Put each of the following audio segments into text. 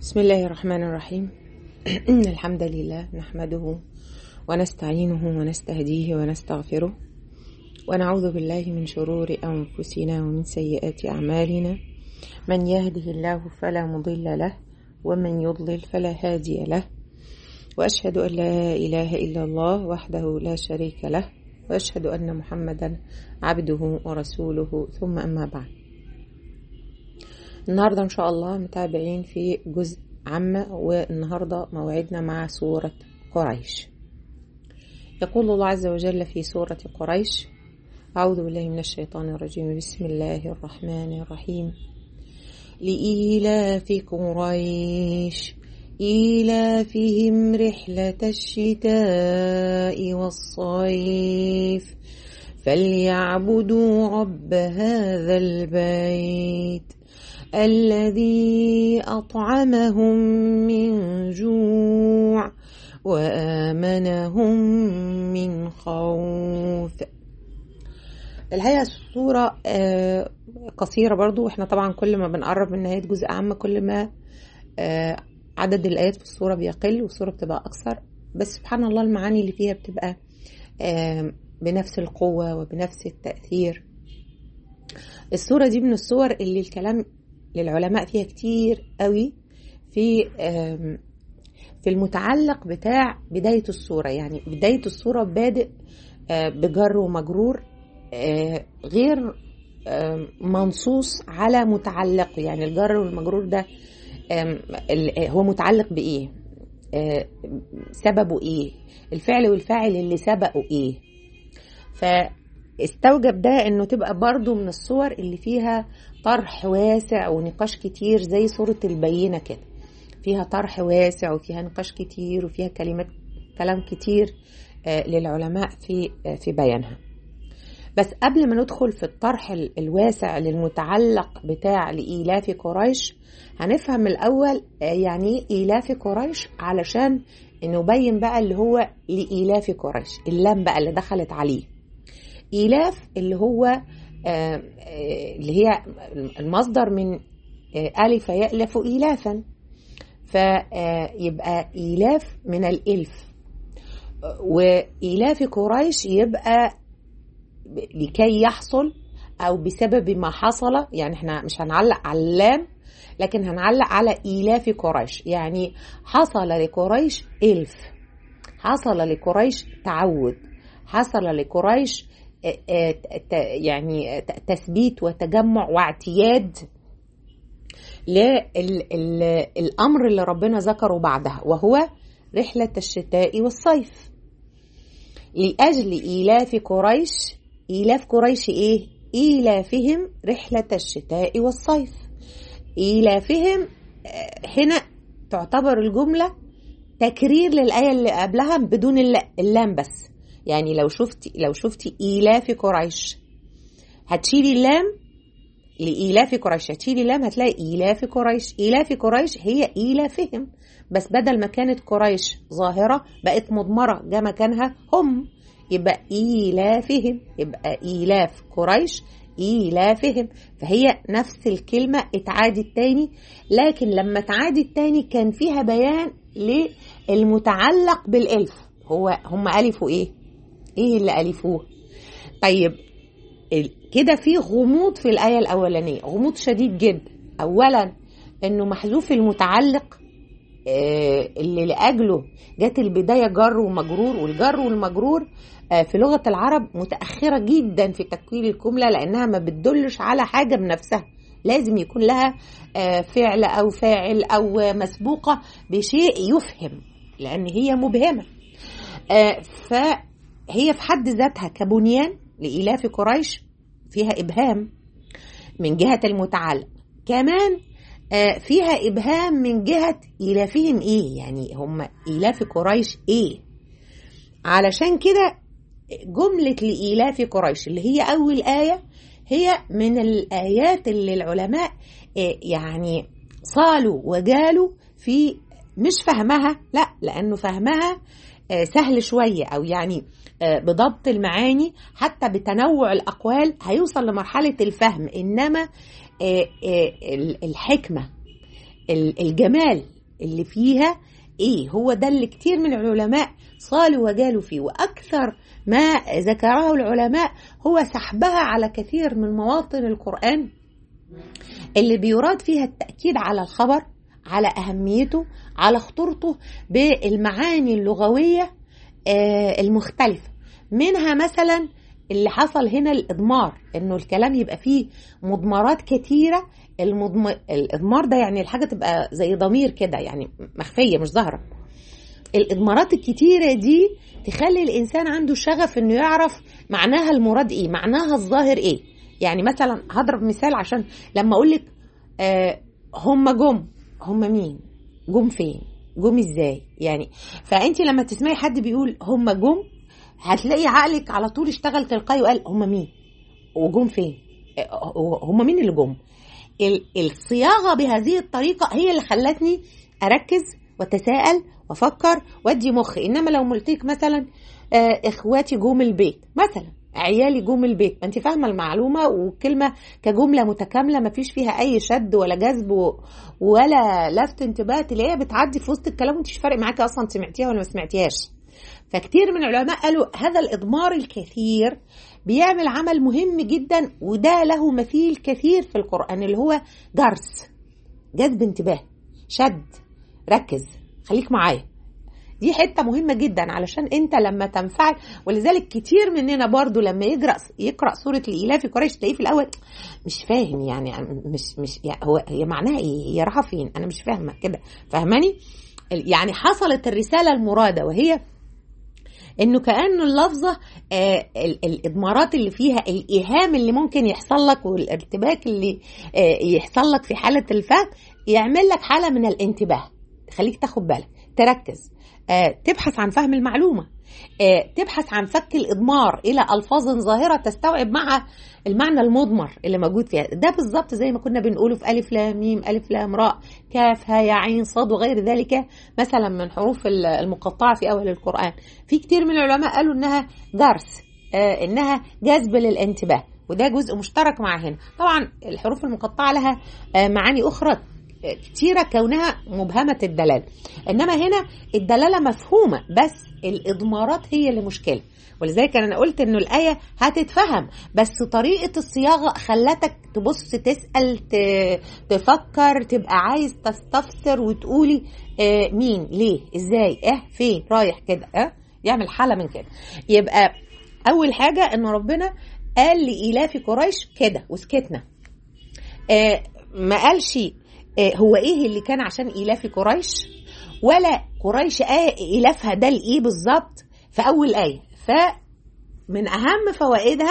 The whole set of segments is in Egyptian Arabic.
بسم الله الرحمن الرحيم إن الحمد لله نحمده ونستعينه ونستهديه ونستغفره ونعوذ بالله من شرور أنفسنا ومن سيئات أعمالنا من يهده الله فلا مضل له ومن يضلل فلا هادي له وأشهد أن لا إله إلا الله وحده لا شريك له وأشهد أن محمدا عبده ورسوله ثم أما بعد النهاردة إن شاء الله متابعين في جزء عامة والنهاردة موعدنا مع سورة قريش يقول الله عز وجل في سورة قريش أعوذ بالله من الشيطان الرجيم بسم الله الرحمن الرحيم لإيلاف قريش إيلافهم رحلة الشتاء والصيف فليعبدوا رب هذا البيت الذي أطعمهم من جوع وآمنهم من خوف الحقيقة الصورة قصيرة برضو واحنا طبعا كل ما بنقرب من نهاية جزء عام كل ما عدد الآيات في الصورة بيقل والصورة بتبقى أكثر بس سبحان الله المعاني اللي فيها بتبقى بنفس القوة وبنفس التأثير الصورة دي من الصور اللي الكلام للعلماء فيها كتير قوي في في المتعلق بتاع بداية الصورة يعني بداية الصورة بادئ بجر ومجرور غير منصوص على متعلق يعني الجر والمجرور ده هو متعلق بإيه سببه إيه الفعل والفاعل اللي سبقه إيه فاستوجب ده انه تبقى برضو من الصور اللي فيها طرح واسع ونقاش كتير زي صورة البينة كده فيها طرح واسع وفيها نقاش كتير وفيها كلمات كلام كتير للعلماء في في بيانها بس قبل ما ندخل في الطرح الواسع للمتعلق بتاع لإيلاف قريش هنفهم الأول يعني إيلاف قريش علشان نبين بقى اللي هو لإيلاف قريش اللام بقى اللي دخلت عليه إيلاف اللي هو اللي هي المصدر من ألف يألف إيلافا فيبقى إيلاف من الإلف وإيلاف قريش يبقى لكي يحصل أو بسبب ما حصل يعني احنا مش هنعلق على اللام لكن هنعلق على إيلاف قريش يعني حصل لقريش إلف حصل لقريش تعود حصل لقريش يعني تثبيت وتجمع واعتياد للأمر اللي ربنا ذكره بعدها وهو رحلة الشتاء والصيف لأجل إيلاف قريش إيلاف قريش إيه؟ إيلافهم رحلة الشتاء والصيف إيلافهم هنا تعتبر الجملة تكرير للآية اللي قبلها بدون اللام بس يعني لو شفتي لو شفتي إيلاف قريش هتشيلي اللام لإيلاف قريش هتشيلي اللام هتلاقي إيلاف قريش إيلاف قريش هي إيلافهم بس بدل ما كانت قريش ظاهرة بقت مضمرة جاء مكانها هم يبقى إيلافهم يبقى إيلاف قريش إيلافهم فهي نفس الكلمة اتعادت تاني لكن لما اتعادت تاني كان فيها بيان للمتعلق بالإلف هو هم ألفوا إيه؟ إيه اللي ألفوه؟ طيب كده في غموض في الآية الأولانية غموض شديد جدا أولا إنه محذوف المتعلق اللي لأجله جت البداية جر ومجرور والجر والمجرور في لغة العرب متأخرة جدا في تكوين الجملة لأنها ما بتدلش على حاجة بنفسها لازم يكون لها فعل أو فاعل أو مسبوقة بشيء يفهم لأن هي مبهمة فهي في حد ذاتها كبنيان لإلاف قريش فيها إبهام من جهة المتعلق كمان فيها إبهام من جهة إيلافهم إيه يعني هم إيلاف قريش إيه علشان كده جملة لإيلاف قريش اللي هي أول آية هي من الآيات اللي العلماء يعني صالوا وجالوا في مش فهمها لا لأنه فهمها سهل شوية أو يعني بضبط المعاني حتى بتنوع الأقوال هيوصل لمرحلة الفهم إنما الحكمة الجمال اللي فيها ايه هو ده اللي كتير من العلماء صالوا وجالوا فيه واكثر ما ذكره العلماء هو سحبها على كثير من مواطن القران اللي بيراد فيها التاكيد على الخبر على اهميته على خطورته بالمعاني اللغويه المختلفه منها مثلا اللي حصل هنا الإضمار إنه الكلام يبقى فيه مضمرات كتيرة المضم... الإضمار ده يعني الحاجة تبقى زي ضمير كده يعني مخفية مش ظاهرة الإضمارات الكتيرة دي تخلي الإنسان عنده شغف إنه يعرف معناها المراد إيه معناها الظاهر إيه يعني مثلا هضرب مثال عشان لما أقول لك آه هم جم هم مين جم فين جم ازاي يعني فانت لما تسمعي حد بيقول هم جم هتلاقي عقلك على طول اشتغل تلقائي وقال هم مين وجم فين هم مين اللي جم الصياغه بهذه الطريقه هي اللي خلتني اركز واتساءل وافكر وادي مخي انما لو قلت مثلا آه اخواتي جم البيت مثلا عيالي جم البيت انت فاهمه المعلومه والكلمه كجمله متكامله ما فيش فيها اي شد ولا جذب ولا لفت انتباه تلاقيها بتعدي في وسط الكلام وانت مش فارق معاكي اصلا سمعتيها ولا ما سمعتيهاش فكتير من العلماء قالوا هذا الإضمار الكثير بيعمل عمل مهم جدا وده له مثيل كثير في القرآن اللي هو جرس جذب انتباه شد ركز خليك معايا دي حته مهمه جدا علشان انت لما تنفعل ولذلك كتير مننا برضو لما يقرا يقرا سوره الاله في قريش تلاقيه في الاول مش فاهم يعني مش مش يعني هو هي معناها ايه هي رايحه فين انا مش فاهمه كده فاهماني يعني حصلت الرساله المراده وهي انه كانه اللفظه آه الاضمارات اللي فيها الايهام اللي ممكن يحصل لك والارتباك اللي آه يحصل لك في حاله الفهم يعمل لك حاله من الانتباه تخليك تاخد بالك تركز آه تبحث عن فهم المعلومه تبحث عن فك الإضمار إلى ألفاظ ظاهرة تستوعب مع المعنى المضمر اللي موجود فيها ده بالظبط زي ما كنا بنقوله في ألف لام ميم ألف لام راء كاف ها يا عين صاد وغير ذلك مثلا من حروف المقطعة في أول القرآن في كتير من العلماء قالوا إنها جرس إنها جذب للانتباه وده جزء مشترك مع هنا طبعا الحروف المقطعة لها معاني أخرى كتيرة كونها مبهمة الدلالة إنما هنا الدلالة مفهومة بس الإضمارات هي اللي مشكلة ولذلك أنا قلت إنه الآية هتتفهم بس طريقة الصياغة خلتك تبص تسأل تفكر تبقى عايز تستفسر وتقولي آه مين ليه ازاي اه فين رايح كده اه يعمل حالة من كده يبقى أول حاجة إن ربنا قال لإيلاف قريش كده وسكتنا آه ما قالش هو ايه اللي كان عشان ايلاف قريش ولا قريش ايلافها ده لايه بالظبط في اول ايه فمن اهم فوائدها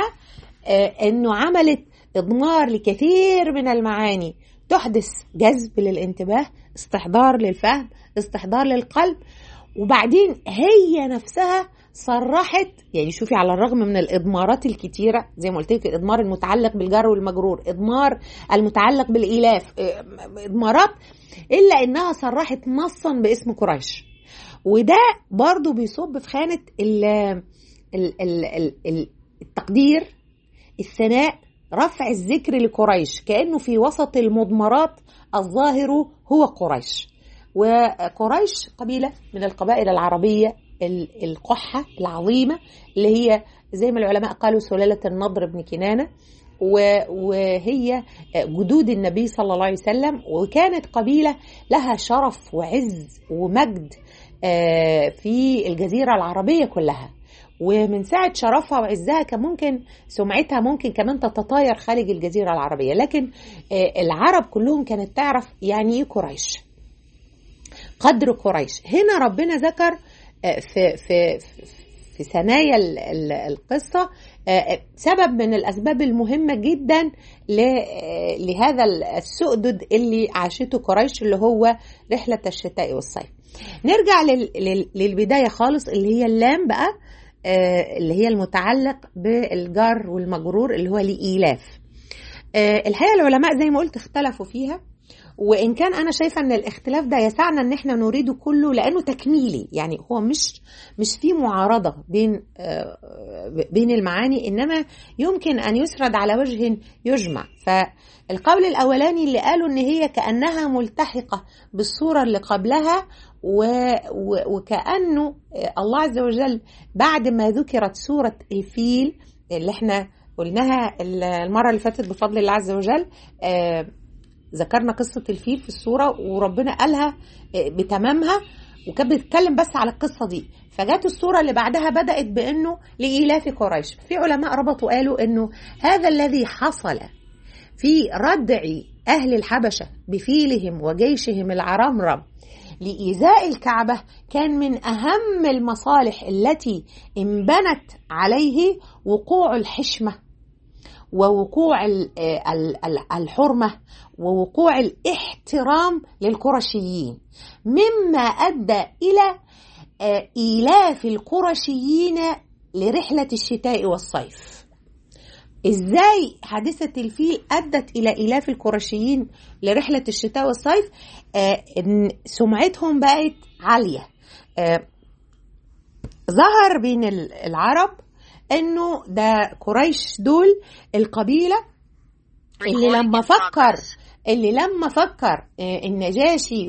انه عملت اضمار لكثير من المعاني تحدث جذب للانتباه استحضار للفهم استحضار للقلب وبعدين هي نفسها صرحت يعني شوفي على الرغم من الإضمارات الكتيرة زي ما قلت لك الإضمار المتعلق بالجر والمجرور إضمار المتعلق بالإيلاف إضمارات إلا إنها صرحت نصا باسم قريش وده برضو بيصب في خانة ال ال ال ال التقدير الثناء رفع الذكر لقريش كأنه في وسط المضمرات الظاهر هو قريش وقريش قبيلة من القبائل العربية القحة العظيمة اللي هي زي ما العلماء قالوا سلالة النضر بن كنانة وهي جدود النبي صلى الله عليه وسلم وكانت قبيلة لها شرف وعز ومجد في الجزيرة العربية كلها ومن ساعة شرفها وعزها كان ممكن سمعتها ممكن كمان تتطاير خارج الجزيرة العربية لكن العرب كلهم كانت تعرف يعني ايه قريش قدر قريش هنا ربنا ذكر في في في ثنايا القصة سبب من الأسباب المهمة جدا لهذا السؤدد اللي عاشته قريش اللي هو رحلة الشتاء والصيف نرجع للبداية خالص اللي هي اللام بقى اللي هي المتعلق بالجر والمجرور اللي هو لإيلاف الحقيقة العلماء زي ما قلت اختلفوا فيها وان كان انا شايفه ان الاختلاف ده يسعنا ان احنا نريده كله لانه تكميلي يعني هو مش مش في معارضه بين بين المعاني انما يمكن ان يسرد على وجه يجمع فالقول الاولاني اللي قالوا ان هي كانها ملتحقه بالصوره اللي قبلها و و وكانه الله عز وجل بعد ما ذكرت سوره الفيل اللي احنا قلناها المره اللي فاتت بفضل الله عز وجل آه ذكرنا قصة الفيل في السورة وربنا قالها بتمامها وكانت بتتكلم بس على القصة دي فجت السورة اللي بعدها بدأت بأنه لإيلاف قريش في علماء ربطوا قالوا أنه هذا الذي حصل في ردع أهل الحبشة بفيلهم وجيشهم العرمرم لإيذاء الكعبة كان من أهم المصالح التي انبنت عليه وقوع الحشمة ووقوع الحرمة ووقوع الاحترام للقرشيين مما أدى إلى إيلاف القرشيين لرحلة الشتاء والصيف ازاي حادثة الفيل أدت إلى إيلاف القرشيين لرحلة الشتاء والصيف آه إن سمعتهم بقت عالية آه ظهر بين العرب انه ده قريش دول القبيله اللي لما فكر اللي لما فكر النجاشي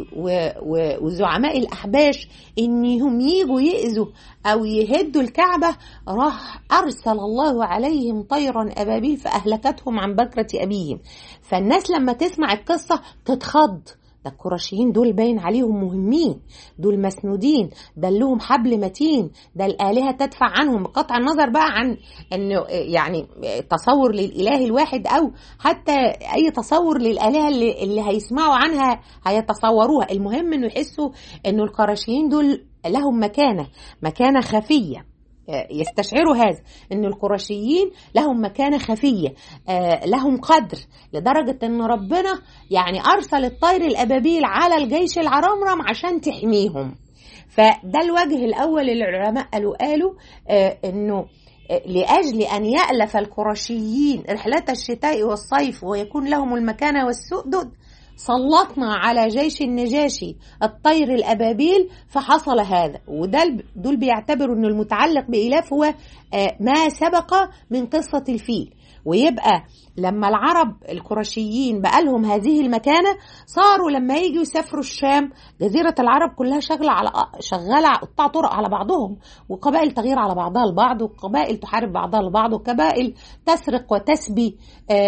وزعماء الاحباش انهم يجوا ياذوا او يهدوا الكعبه راح ارسل الله عليهم طيرا ابابيل فاهلكتهم عن بكره ابيهم فالناس لما تسمع القصه تتخض ده القرشيين دول باين عليهم مهمين دول مسنودين ده لهم حبل متين ده الآلهة تدفع عنهم بقطع النظر بقى عن انه يعني تصور للإله الواحد أو حتى أي تصور للآلهة اللي, اللي هيسمعوا عنها هيتصوروها المهم انه يحسوا انه القرشيين دول لهم مكانة مكانة خفية يستشعروا هذا ان القرشيين لهم مكانه خفيه لهم قدر لدرجه ان ربنا يعني ارسل الطير الابابيل على الجيش العرمرم عشان تحميهم فده الوجه الاول اللي العلماء قالوا قالوا انه لأجل أن يألف القرشيين رحلة الشتاء والصيف ويكون لهم المكانة والسؤدد سلطنا على جيش النجاشي الطير الأبابيل فحصل هذا وده دول بيعتبروا أن المتعلق بإلاف هو ما سبق من قصة الفيل ويبقى لما العرب القرشيين بقى لهم هذه المكانه صاروا لما يجوا يسافروا الشام جزيره العرب كلها شغاله على شغاله قطاع طرق على بعضهم وقبائل تغير على بعضها البعض وقبائل تحارب بعضها البعض وقبائل تسرق وتسبي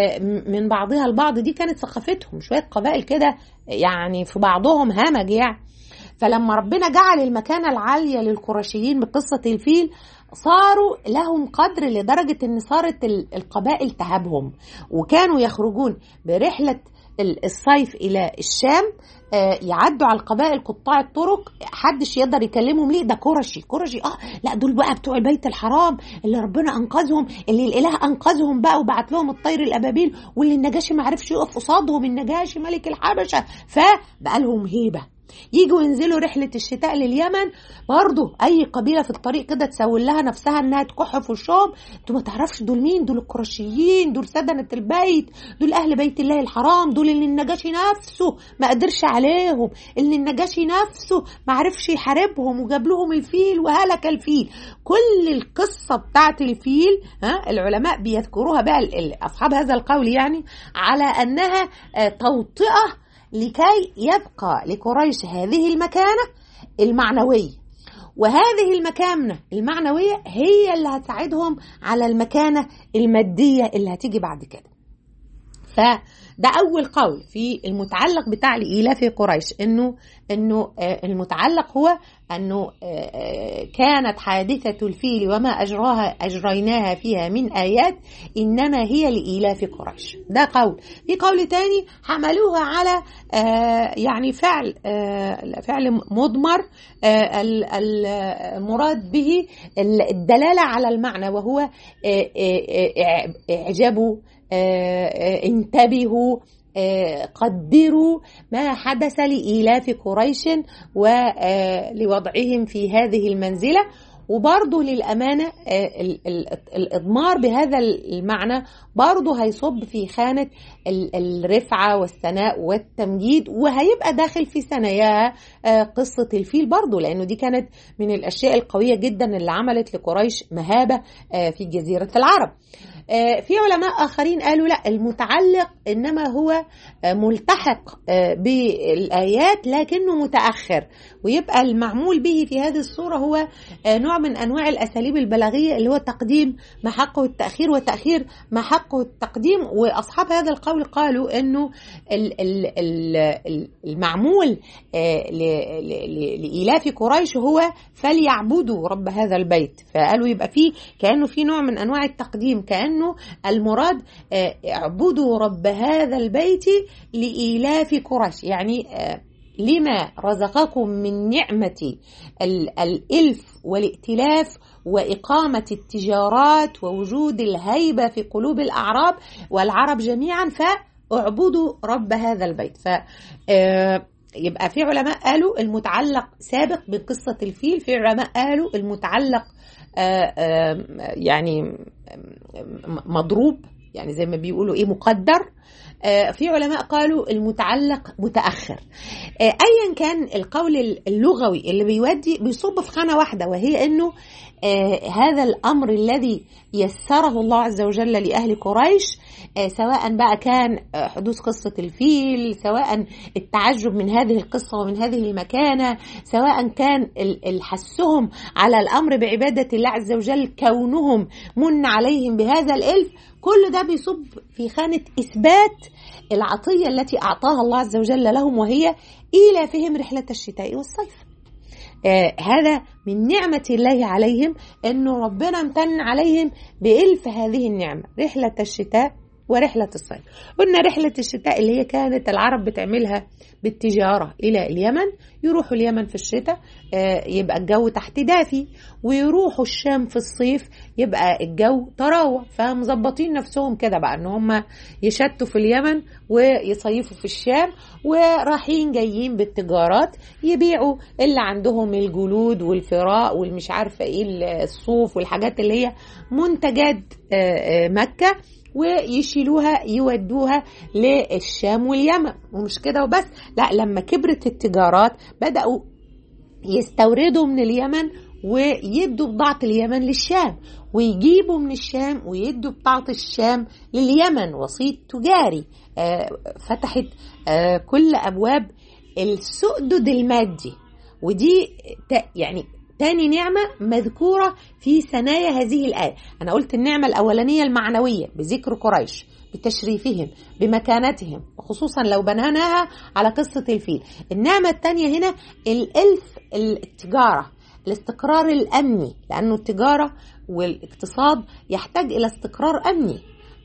من بعضها البعض دي كانت ثقافتهم شويه قبائل كده يعني في بعضهم همج يعني فلما ربنا جعل المكانة العالية للقرشيين بقصة الفيل صاروا لهم قدر لدرجة ان صارت القبائل تهابهم وكانوا يخرجون برحلة الصيف الى الشام يعدوا على القبائل قطاع الطرق حدش يقدر يكلمهم ليه ده كرشي كرشي اه لا دول بقى بتوع البيت الحرام اللي ربنا انقذهم اللي الاله انقذهم بقى وبعت لهم الطير الابابيل واللي النجاشي ما عرفش يقف قصادهم النجاشي ملك الحبشه فبقى لهم هيبه يجوا ينزلوا رحلة الشتاء لليمن برضو أي قبيلة في الطريق كده تسول لها نفسها إنها تكح في وشهم أنتوا ما تعرفش دول مين دول القرشيين دول سدنة البيت دول أهل بيت الله الحرام دول اللي النجاشي نفسه ما قدرش عليهم اللي النجاشي نفسه ما عرفش يحاربهم وجاب لهم الفيل وهلك الفيل كل القصة بتاعت الفيل ها العلماء بيذكروها بقى أصحاب هذا القول يعني على أنها توطئة لكي يبقى لقريش هذه المكانة المعنوية وهذه المكانة المعنوية هي اللي هتساعدهم على المكانة المادية اللي هتيجي بعد كده فده أول قول في المتعلق بتاع لإيلاف قريش إنه إنه المتعلق هو أنه كانت حادثة الفيل وما أجراها أجريناها فيها من آيات إنما هي لإيلاف قريش ده قول في قول تاني حملوها على يعني فعل فعل مضمر المراد به الدلالة على المعنى وهو إعجابوا انتبهوا قدروا ما حدث لإيلاف قريش ولوضعهم في هذه المنزلة وبرضه للأمانة الإضمار بهذا المعنى برضه هيصب في خانة الرفعة والثناء والتمجيد وهيبقى داخل في ثناياها قصة الفيل برضه لأنه دي كانت من الأشياء القوية جدا اللي عملت لقريش مهابة في جزيرة العرب في علماء آخرين قالوا لا المتعلق إنما هو ملتحق بالآيات لكنه متأخر ويبقى المعمول به في هذه الصورة هو نوع من أنواع الأساليب البلاغية اللي هو تقديم ما حقه التأخير وتأخير ما حقه التقديم وأصحاب هذا القول قالوا إنه المعمول لإيلاف قريش هو فليعبدوا رب هذا البيت فقالوا يبقى فيه كأنه في نوع من أنواع التقديم كأنه المراد اعبدوا رب هذا البيت لإيلاف قريش يعني لما رزقكم من نعمة الإلف والائتلاف وإقامة التجارات ووجود الهيبة في قلوب الأعراب والعرب جميعا فاعبدوا رب هذا البيت ف يبقى في علماء قالوا المتعلق سابق بقصة الفيل في علماء قالوا المتعلق يعني مضروب يعني زي ما بيقولوا ايه مقدر في علماء قالوا المتعلق متأخر أيا كان القول اللغوي اللي بيودي بيصب في خانة واحدة وهي أنه هذا الأمر الذي يسره الله عز وجل لأهل قريش سواء بقى كان حدوث قصة الفيل سواء التعجب من هذه القصة ومن هذه المكانة سواء كان حسهم على الأمر بعبادة الله عز وجل كونهم من عليهم بهذا الإلف كل ده بيصب في خانة إثبات العطية التي أعطاها الله عز وجل لهم وهي إيلافهم رحلة الشتاء والصيف آه هذا من نعمة الله عليهم أنه ربنا امتن عليهم بإلف هذه النعمة رحلة الشتاء ورحلة الصيف قلنا رحلة الشتاء اللي هي كانت العرب بتعملها بالتجارة إلى اليمن يروحوا اليمن في الشتاء يبقى الجو تحت دافي ويروحوا الشام في الصيف يبقى الجو طراوة فمظبطين نفسهم كده بقى ان هم يشتوا في اليمن ويصيفوا في الشام ورايحين جايين بالتجارات يبيعوا اللي عندهم الجلود والفراء والمش عارفة ايه الصوف والحاجات اللي هي منتجات مكة ويشيلوها يودوها للشام واليمن ومش كده وبس لا لما كبرت التجارات بدأوا يستوردوا من اليمن ويدوا بضاعة اليمن للشام ويجيبوا من الشام ويدوا بضاعة الشام لليمن وسيط تجاري فتحت كل أبواب السؤدد المادي ودي يعني تاني نعمة مذكورة في ثنايا هذه الآية أنا قلت النعمة الأولانية المعنوية بذكر قريش بتشريفهم بمكانتهم وخصوصا لو بنيناها على قصة الفيل النعمة الثانية هنا الإلف التجارة الاستقرار الأمني لأنه التجارة والاقتصاد يحتاج إلى استقرار أمني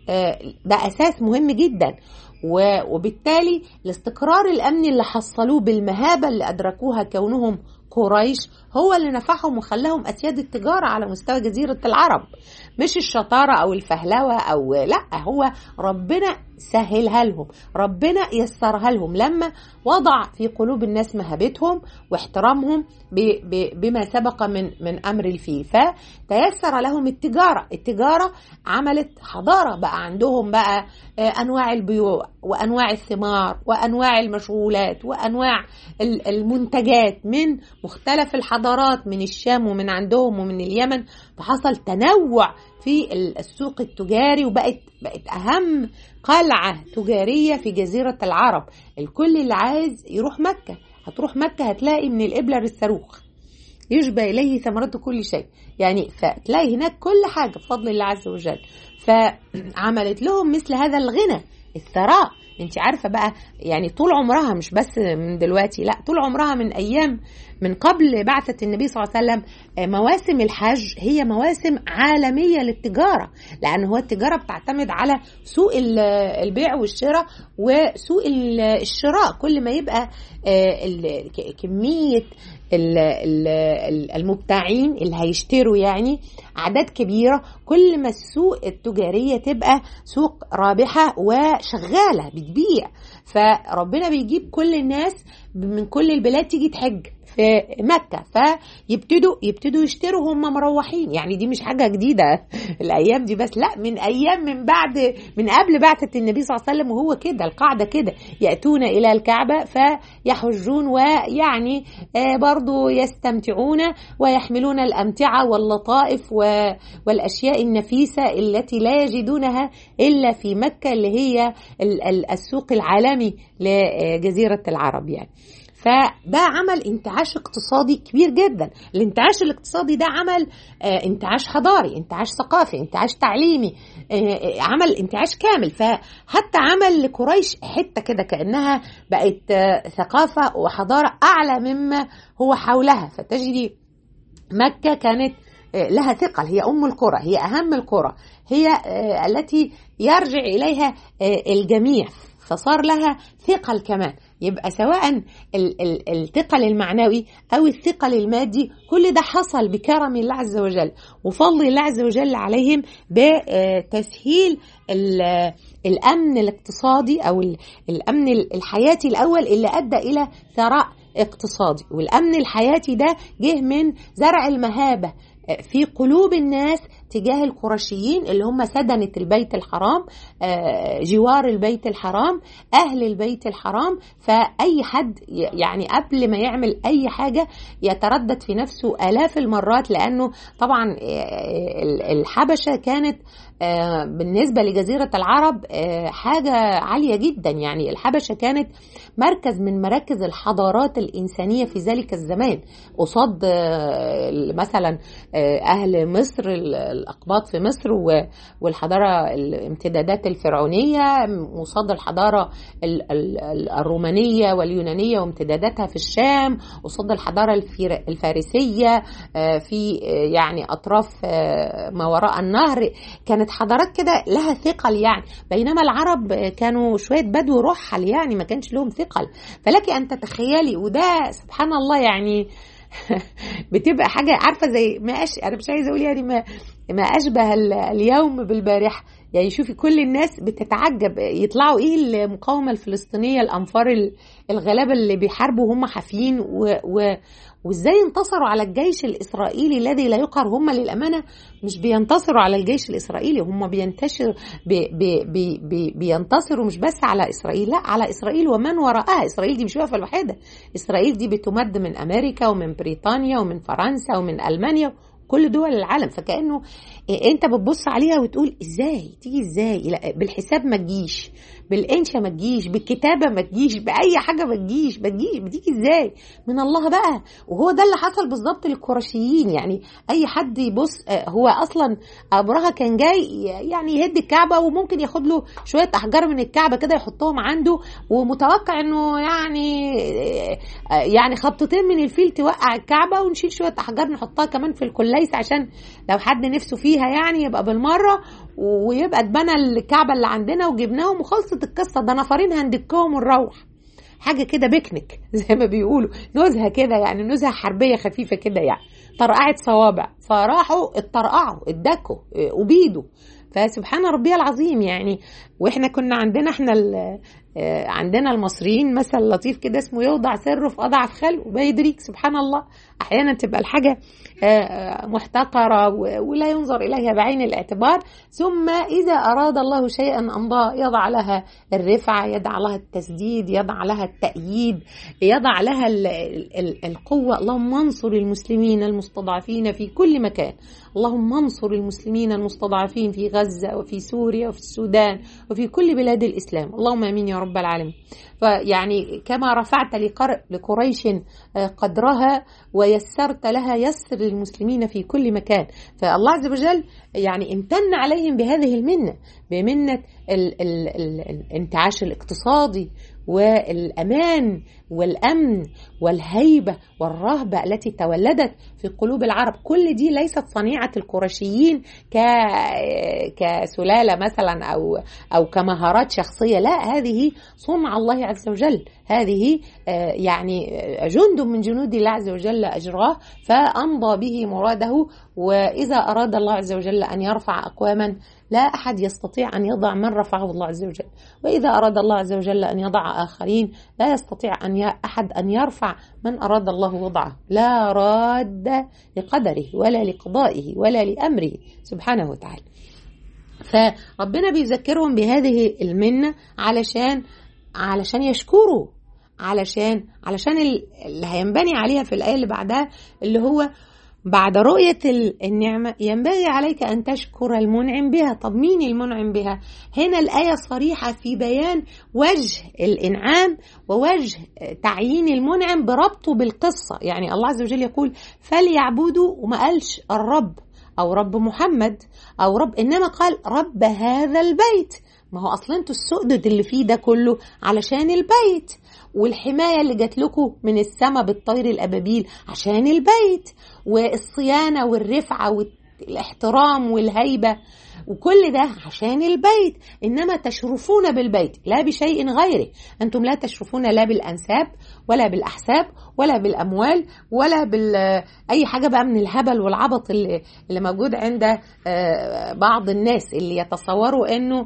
ده أساس مهم جدا وبالتالي الاستقرار الأمني اللي حصلوه بالمهابة اللي أدركوها كونهم قريش هو اللي نفعهم وخلاهم أسياد التجارة على مستوى جزيرة العرب مش الشطارة أو الفهلوة أو لا هو ربنا سهلها لهم ربنا يسرها لهم لما وضع في قلوب الناس مهابتهم واحترامهم بما سبق من من أمر الفيل فتيسر لهم التجارة التجارة عملت حضارة بقى عندهم بقى أنواع البيوع وأنواع الثمار وأنواع المشغولات وأنواع المنتجات من مختلف الحضارات من الشام ومن عندهم ومن اليمن فحصل تنوع في السوق التجاري وبقت بقت اهم قلعه تجاريه في جزيره العرب الكل اللي عايز يروح مكه هتروح مكه هتلاقي من الابله للصاروخ يشبه اليه ثمرته كل شيء يعني فتلاقي هناك كل حاجه بفضل الله عز وجل فعملت لهم مثل هذا الغنى الثراء انت عارفه بقى يعني طول عمرها مش بس من دلوقتي لا طول عمرها من ايام من قبل بعثة النبي صلى الله عليه وسلم مواسم الحج هي مواسم عالمية للتجارة لأن هو التجارة بتعتمد على سوق البيع والشراء وسوق الشراء كل ما يبقى كمية المبتاعين اللي هيشتروا يعني أعداد كبيرة كل ما السوق التجارية تبقى سوق رابحة وشغالة بتبيع فربنا بيجيب كل الناس من كل البلاد تيجي تحج في مكة فيبتدوا يبتدوا يشتروا هم مروحين يعني دي مش حاجة جديدة الأيام دي بس لا من أيام من بعد من قبل بعثة النبي صلى الله عليه وسلم وهو كده القاعدة كده يأتون إلى الكعبة فيحجون ويعني برضو يستمتعون ويحملون الأمتعة واللطائف والأشياء النفيسة التي لا يجدونها إلا في مكة اللي هي السوق العالمي لجزيرة العرب يعني فده عمل انتعاش اقتصادي كبير جدا الانتعاش الاقتصادي ده عمل انتعاش حضاري انتعاش ثقافي انتعاش تعليمي عمل انتعاش كامل فحتى عمل لقريش حته كده كانها بقت ثقافه وحضاره اعلى مما هو حولها فتجدي مكه كانت لها ثقل هي ام القرى هي اهم القرى هي التي يرجع اليها الجميع فصار لها ثقل كمان يبقى سواء الثقل المعنوي او الثقل المادي كل ده حصل بكرم الله عز وجل وفضل الله عز وجل عليهم بتسهيل الامن الاقتصادي او الامن الحياتي الاول اللي ادى الى ثراء اقتصادي والامن الحياتي ده جه من زرع المهابه في قلوب الناس تجاه القرشيين اللي هم سدنة البيت الحرام جوار البيت الحرام أهل البيت الحرام فأي حد يعني قبل ما يعمل أي حاجة يتردد في نفسه آلاف المرات لأنه طبعا الحبشة كانت بالنسبة لجزيرة العرب حاجة عالية جدا يعني الحبشة كانت مركز من مراكز الحضارات الإنسانية في ذلك الزمان قصاد مثلا أهل مصر الأقباط في مصر والحضارة الامتدادات الفرعونية قصاد الحضارة الرومانية واليونانية وامتداداتها في الشام قصاد الحضارة الفارسية في يعني أطراف ما وراء النهر كانت حضارات كده لها ثقل يعني بينما العرب كانوا شوية بدو رحل يعني ما كانش لهم ثقل فلك أن تتخيلي وده سبحان الله يعني بتبقى حاجة عارفة زي ما أش... أنا مش عايزة أقول يعني ما ما أشبه اليوم بالبارحة يعني شوفي كل الناس بتتعجب يطلعوا ايه المقاومه الفلسطينيه الانفار الغلابه اللي بيحاربوا وهم حافيين و, و وازاي انتصروا على الجيش الاسرائيلي الذي لا يقهر هم للامانه مش بينتصروا على الجيش الاسرائيلي هم بينتشر بي بي بي بي بينتصروا مش بس على اسرائيل لا على اسرائيل ومن وراءها اسرائيل دي مش واقفه لوحدها اسرائيل دي بتمد من امريكا ومن بريطانيا ومن فرنسا ومن المانيا كل دول العالم فكانه انت بتبص عليها وتقول ازاي تيجي ازاي بالحساب ما تجيش بالانشا ما تجيش بالكتابه ما تجيش باي حاجه ما تجيش ما تجيش بتيجي ازاي من الله بقى وهو ده اللي حصل بالظبط للقرشيين يعني اي حد يبص هو اصلا ابرهه كان جاي يعني يهد الكعبه وممكن ياخد له شويه احجار من الكعبه كده يحطهم عنده ومتوقع انه يعني يعني خبطتين من الفيل توقع الكعبه ونشيل شويه احجار نحطها كمان في الكليس عشان لو حد نفسه فيها يعني يبقى بالمره ويبقى اتبنى الكعبه اللي عندنا وجبناهم وخلصت القصه ده نفرين هندكهم ونروح حاجه كده بيكنيك زي ما بيقولوا نزهه كده يعني نزهه حربيه خفيفه كده يعني طرقعت صوابع فراحوا اتطرقعوا اتدكوا وبيدوا فسبحان ربي العظيم يعني واحنا كنا عندنا احنا عندنا المصريين مثل لطيف كده اسمه يوضع سره في اضعف خلقه بيدريك سبحان الله احيانا تبقى الحاجه محتقره ولا ينظر اليها بعين الاعتبار ثم اذا اراد الله شيئا امضاه يضع لها الرفعه يضع لها التسديد يضع لها التأييد يضع لها القوه اللهم انصر المسلمين المستضعفين في كل مكان اللهم انصر المسلمين المستضعفين في غزه وفي سوريا وفي السودان وفي كل بلاد الاسلام اللهم امين يا رب العالمين فيعني كما رفعت لقريش قدرها ويسرت لها يسر للمسلمين في كل مكان فالله عز وجل يعني امتن عليهم بهذه المنة بمنة ال ال ال الانتعاش الاقتصادي والامان والامن والهيبه والرهبه التي تولدت في قلوب العرب كل دي ليست صنيعه القرشيين ك كسلاله مثلا او او كمهارات شخصيه لا هذه صنع الله عز وجل هذه يعني جند من جنود الله عز وجل اجراه فامضى به مراده واذا اراد الله عز وجل ان يرفع اقواما لا أحد يستطيع أن يضع من رفعه الله عز وجل وإذا أراد الله عز وجل أن يضع آخرين لا يستطيع أن أحد أن يرفع من أراد الله وضعه لا راد لقدره ولا لقضائه ولا لأمره سبحانه وتعالى فربنا بيذكرهم بهذه المنة علشان علشان يشكروا علشان علشان اللي هينبني عليها في الآية اللي بعدها اللي هو بعد رؤية النعمة ينبغي عليك أن تشكر المنعم بها طب مين المنعم بها هنا الآية صريحة في بيان وجه الإنعام ووجه تعيين المنعم بربطه بالقصة يعني الله عز وجل يقول فليعبدوا وما قالش الرب أو رب محمد أو رب إنما قال رب هذا البيت ما هو اصلا انتوا السؤدد اللي فيه ده كله علشان البيت والحمايه اللي جات لكم من السماء بالطير الابابيل عشان البيت والصيانه والرفعه والاحترام والهيبه وكل ده عشان البيت انما تشرفون بالبيت لا بشيء غيره انتم لا تشرفون لا بالانساب ولا بالاحساب ولا بالاموال ولا بال اي حاجه بقى من الهبل والعبط اللي, اللي موجود عند بعض الناس اللي يتصوروا انه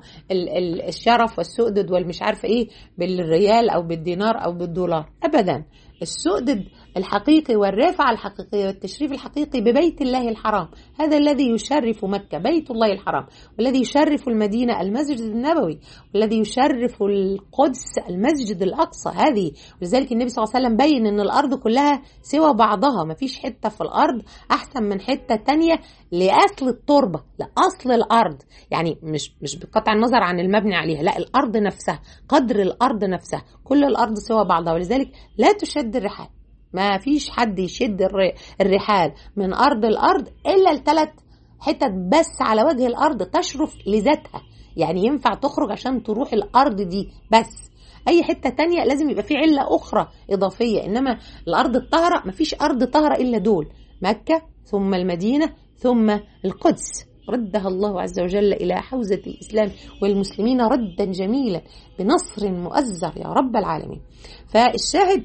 الشرف والسؤدد والمش عارفه ايه بالريال او بالدينار او بالدولار ابدا السؤدد الحقيقي والرفعة الحقيقية والتشريف الحقيقي ببيت الله الحرام هذا الذي يشرف مكة بيت الله الحرام والذي يشرف المدينة المسجد النبوي والذي يشرف القدس المسجد الأقصى هذه ولذلك النبي صلى الله عليه وسلم بين أن الأرض كلها سوى بعضها ما فيش حتة في الأرض أحسن من حتة تانية لأصل التربة لأصل الأرض يعني مش مش بقطع النظر عن المبني عليها لا الأرض نفسها قدر الأرض نفسها كل الأرض سوى بعضها ولذلك لا تشد الرحال ما فيش حد يشد الرحال من أرض الأرض إلا الثلاث حتت بس على وجه الأرض تشرف لذاتها يعني ينفع تخرج عشان تروح الأرض دي بس أي حتة تانية لازم يبقى في علة أخرى إضافية إنما الأرض الطاهرة مفيش أرض طاهرة إلا دول مكة ثم المدينة ثم القدس ردها الله عز وجل إلى حوزة الإسلام والمسلمين ردا جميلا بنصر مؤزر يا رب العالمين فالشاهد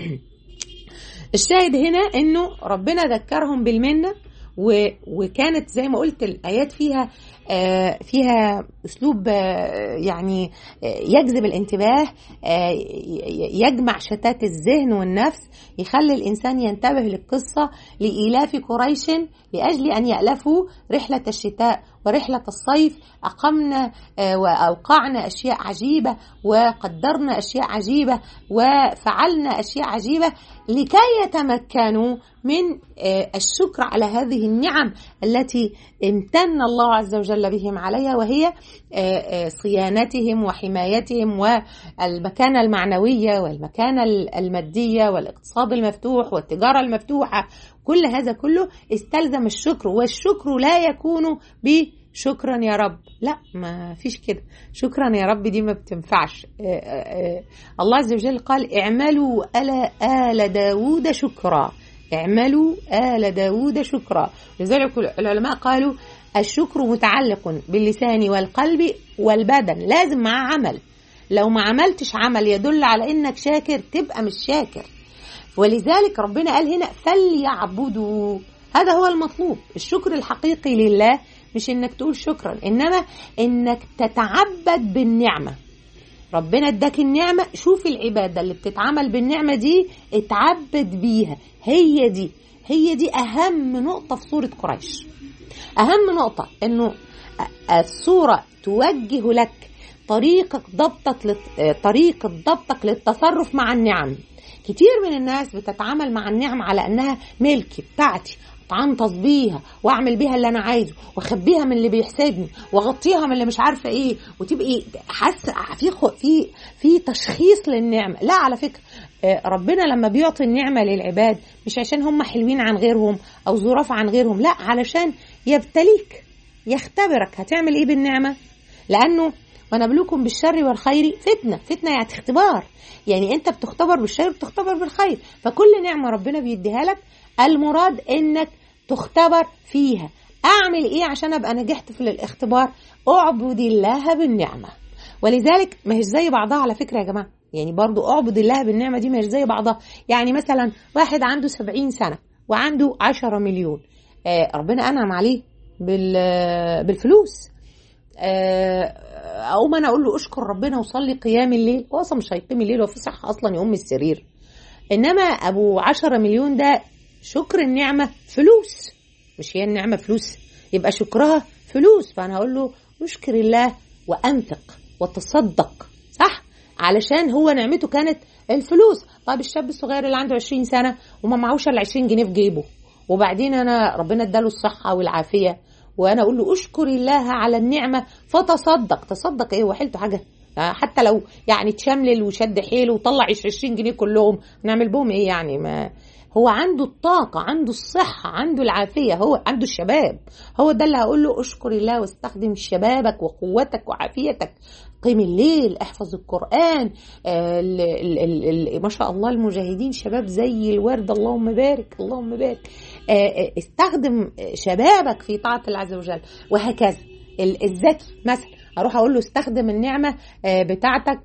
الشاهد هنا انه ربنا ذكرهم بالمنه وكانت زي ما قلت الايات فيها فيها اسلوب يعني يجذب الانتباه يجمع شتات الذهن والنفس يخلي الانسان ينتبه للقصه لايلاف قريش لاجل ان يالفوا رحله الشتاء ورحله الصيف اقمنا واوقعنا اشياء عجيبه وقدرنا اشياء عجيبه وفعلنا اشياء عجيبه لكي يتمكنوا من الشكر على هذه النعم التي امتن الله عز وجل بهم عليها وهي صيانتهم وحمايتهم والمكانة المعنوية والمكانة المادية والاقتصاد المفتوح والتجارة المفتوحة كل هذا كله استلزم الشكر والشكر لا يكون ب شكرا يا رب لا ما فيش كده شكرا يا رب دي ما بتنفعش الله عز وجل قال اعملوا آل, آل داود شكرا اعملوا آل داود شكرا لذلك العلماء قالوا الشكر متعلق باللسان والقلب والبدن لازم مع عمل لو ما عملتش عمل يدل على انك شاكر تبقى مش شاكر ولذلك ربنا قال هنا فليعبدوا هذا هو المطلوب الشكر الحقيقي لله مش انك تقول شكرا انما انك تتعبد بالنعمه ربنا اداك النعمه شوف العباده اللي بتتعمل بالنعمه دي اتعبد بيها هي دي هي دي اهم نقطه في سوره قريش اهم نقطه انه السوره توجه لك طريقة ضبطك لت... طريقة ضبطك للتصرف مع النعم كتير من الناس بتتعامل مع النعم على انها ملكي بتاعتي اتعنطز بيها واعمل بيها اللي انا عايزه واخبيها من اللي بيحسدني واغطيها من اللي مش عارفه ايه وتبقي حاسه في في في تشخيص للنعمه لا على فكره ربنا لما بيعطي النعمه للعباد مش عشان هم حلوين عن غيرهم او ظراف عن غيرهم لا علشان يبتليك يختبرك هتعمل ايه بالنعمه لانه ونبلوكم بالشر والخير فتنه فتنه يعني اختبار يعني انت بتختبر بالشر بتختبر بالخير فكل نعمه ربنا بيديها لك المراد انك تختبر فيها اعمل ايه عشان ابقى نجحت في الاختبار اعبد الله بالنعمه ولذلك ما هيش زي بعضها على فكره يا جماعه يعني برضو اعبد الله بالنعمه دي ما هيش زي بعضها يعني مثلا واحد عنده سبعين سنه وعنده عشرة مليون آه ربنا انعم عليه بالفلوس اقوم انا اقول له اشكر ربنا وصلي قيام الليل هو اصلا مش هيقيم الليل وفي صحه اصلا يقوم من السرير انما ابو عشرة مليون ده شكر النعمه فلوس مش هي النعمه فلوس يبقى شكرها فلوس فانا هقول له اشكر الله وانفق وتصدق صح علشان هو نعمته كانت الفلوس طيب الشاب الصغير اللي عنده 20 سنه وما معهوش الا 20 جنيه في جيبه وبعدين انا ربنا اداله الصحه والعافيه وانا اقول له اشكر الله على النعمه فتصدق تصدق ايه وحلته حاجه حتى لو يعني تشملل وشد حيله وطلع 20 جنيه كلهم نعمل بهم ايه يعني ما هو عنده الطاقة عنده الصحة عنده العافية هو عنده الشباب هو ده اللي هقول له اشكر الله واستخدم شبابك وقوتك وعافيتك قيم الليل احفظ القرآن آه ال ال ال ما شاء الله المجاهدين شباب زي الورد اللهم بارك اللهم بارك آه استخدم شبابك في طاعة الله عز وجل وهكذا الذكي مثلا اروح اقول له استخدم النعمه بتاعتك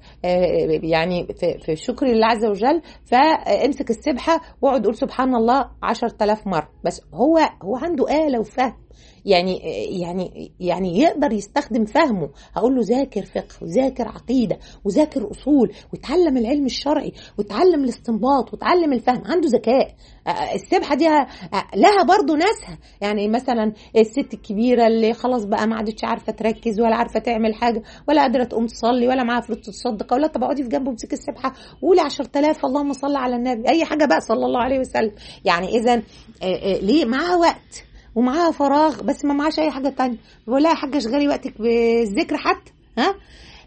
يعني في شكر الله عز وجل فامسك السبحه واقعد قول سبحان الله 10000 مره بس هو هو عنده اله وفهم يعني يعني يعني يقدر يستخدم فهمه هقول له ذاكر فقه وذاكر عقيده وذاكر اصول وتعلم العلم الشرعي وتعلم الاستنباط وتعلم الفهم عنده ذكاء السبحه دي لها برضو ناسها يعني مثلا الست الكبيره اللي خلاص بقى ما عادتش عارفه تركز ولا عارفه تعمل حاجه ولا قادره تقوم تصلي ولا معاها فلوس تصدق ولا طب اقعدي في جنبه امسكي السبحه وقولي 10000 اللهم صل على النبي اي حاجه بقى صلى الله عليه وسلم يعني اذا ليه معاها وقت ومعاها فراغ بس ما معاش اي حاجه تانية بقول لها يا حاجه اشغلي وقتك بالذكر حتى ها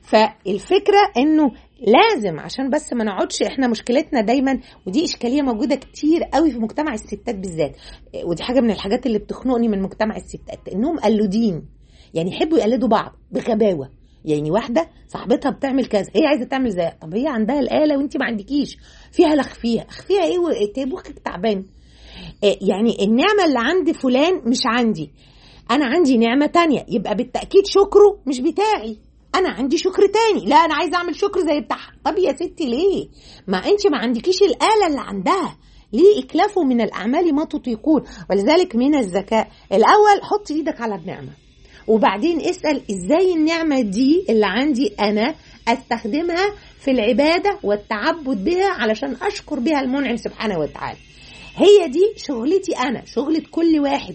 فالفكره انه لازم عشان بس ما نقعدش احنا مشكلتنا دايما ودي اشكاليه موجوده كتير قوي في مجتمع الستات بالذات ودي حاجه من الحاجات اللي بتخنقني من مجتمع الستات انهم قلودين يعني يحبوا يقلدوا بعض بغباوه يعني واحده صاحبتها بتعمل كذا هي عايزه تعمل زيها طب هي عندها الاله وانت ما عندكيش فيها لا اخفيها اخفيها ايه وتبوخك تعبان يعني النعمة اللي عند فلان مش عندي أنا عندي نعمة تانية يبقى بالتأكيد شكره مش بتاعي أنا عندي شكر تاني لا أنا عايزة أعمل شكر زي بتاعها طب يا ستي ليه ما أنت ما عندكيش الآلة اللي عندها ليه إكلافوا من الأعمال ما تطيقون ولذلك من الذكاء الأول حط إيدك على النعمة وبعدين اسأل إزاي النعمة دي اللي عندي أنا أستخدمها في العبادة والتعبد بها علشان أشكر بها المنعم سبحانه وتعالى هي دي شغلتي انا شغلة كل واحد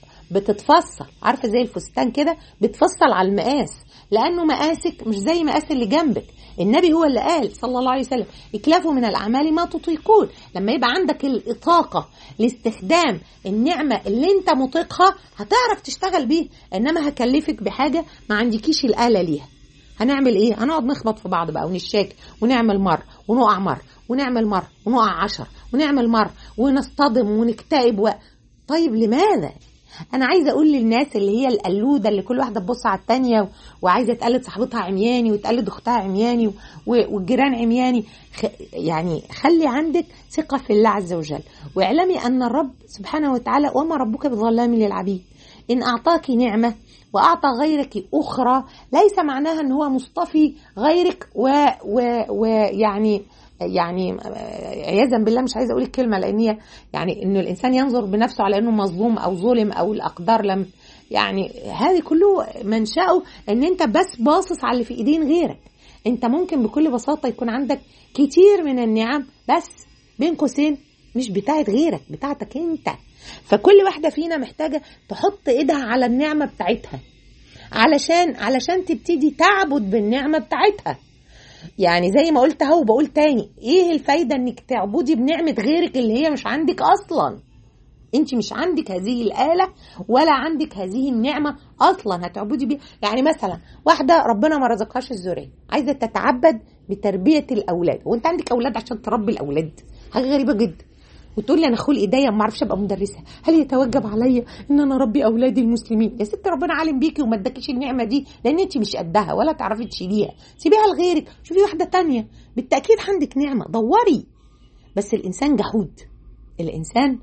بتتفصل عارفه زي الفستان كده بتفصل على المقاس لانه مقاسك مش زي مقاس اللي جنبك النبي هو اللي قال صلى الله عليه وسلم اكلفوا من الاعمال ما تطيقون لما يبقى عندك الطاقه لاستخدام النعمه اللي انت مطيقها هتعرف تشتغل بيها انما هكلفك بحاجه ما عندكيش الاله ليها هنعمل ايه هنقعد نخبط في بعض بقى ونشاك ونعمل مره ونقع مره ونعمل مره ونقع عشر ونعمل مره ونصطدم ونكتئب و... طيب لماذا انا عايزه اقول للناس اللي هي القلوده اللي كل واحده تبص على الثانيه وعايزه تقلد صاحبتها عمياني وتقلد اختها عمياني والجيران عمياني خ... يعني خلي عندك ثقه في الله عز وجل واعلمي ان الرب سبحانه وتعالى وما ربك بظلام للعبيد ان اعطاك نعمه واعطى غيرك اخرى ليس معناها ان هو مصطفي غيرك ويعني و... و... يعني يعني عياذا بالله مش عايزه اقول الكلمه لان هي يعني انه الانسان ينظر بنفسه على انه مظلوم او ظلم او الاقدار لم يعني هذه كله منشأه ان انت بس باصص على اللي في ايدين غيرك انت ممكن بكل بساطه يكون عندك كتير من النعم بس بين قوسين مش بتاعت غيرك بتاعتك انت فكل واحده فينا محتاجه تحط ايدها على النعمه بتاعتها علشان علشان تبتدي تعبد بالنعمه بتاعتها يعني زي ما قلت اهو بقول تاني ايه الفايده انك تعبدي بنعمه غيرك اللي هي مش عندك اصلا انت مش عندك هذه الاله ولا عندك هذه النعمه اصلا هتعبدي بيها يعني مثلا واحده ربنا ما رزقهاش الذريه عايزه تتعبد بتربيه الاولاد وانت عندك اولاد عشان تربي الاولاد حاجه غريبه جدا وتقول لي انا خلق ايديا ما اعرفش ابقى مدرسه هل يتوجب عليا ان انا اربي اولادي المسلمين يا ست ربنا عالم بيكي وما اداكيش النعمه دي لان انت مش قدها ولا تعرفي تشيليها سيبيها لغيرك شوفي واحده تانية بالتاكيد عندك نعمه دوري بس الانسان جحود الانسان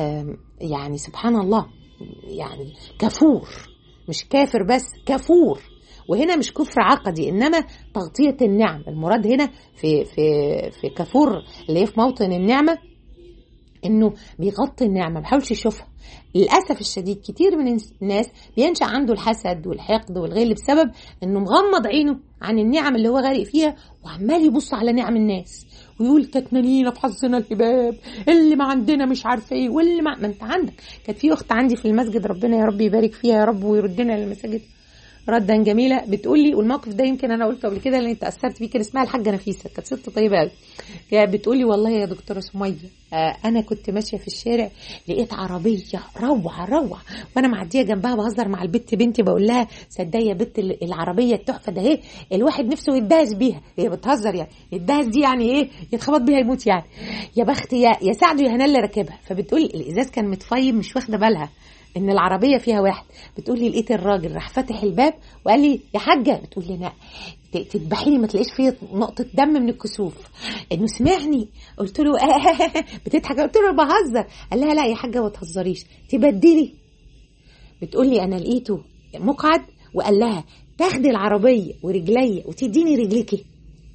يعني سبحان الله يعني كفور مش كافر بس كفور وهنا مش كفر عقدي انما تغطيه النعم المراد هنا في في في كفور اللي هي في موطن النعمه انه بيغطي النعمه ما بيحاولش يشوفها للاسف الشديد كتير من الناس بينشا عنده الحسد والحقد والغل بسبب انه مغمض عينه عن النعم اللي هو غارق فيها وعمال يبص على نعم الناس ويقول كتمانينا في حظنا الهباب اللي ما عندنا مش عارفه ايه واللي ما, ما انت عندك كانت في اخت عندي في المسجد ربنا يا رب يبارك فيها يا رب ويردنا للمساجد ردا جميله بتقول لي والموقف ده يمكن انا قلته قبل كده لاني اتاثرت بيه كان اسمها الحاجه نفيسه كانت ست طيبه قوي كانت بتقول لي والله يا دكتوره سميه آه انا كنت ماشيه في الشارع لقيت عربيه روعه روعه وانا معديه جنبها بهزر مع البت بنتي بقول لها صدقي يا بت العربيه التحفه ده ايه الواحد نفسه يدهس بيها هي بتهزر يعني يدهس دي يعني ايه يتخبط بيها يموت يعني يا بخت يا يا سعد يا هنا اللي راكبها فبتقول الازاز كان متفيم مش واخده بالها ان العربيه فيها واحد بتقول لي لقيت الراجل راح فاتح الباب وقال لي يا حاجه بتقول لي لا تذبحيني ما تلاقيش فيه نقطه دم من الكسوف انه سمعني قلت له آه بتضحك قلت له بهزر قال لها لا يا حاجه ما تهزريش تبدلي بتقول لي انا لقيته مقعد وقال لها تاخدي العربيه ورجليا وتديني رجليكي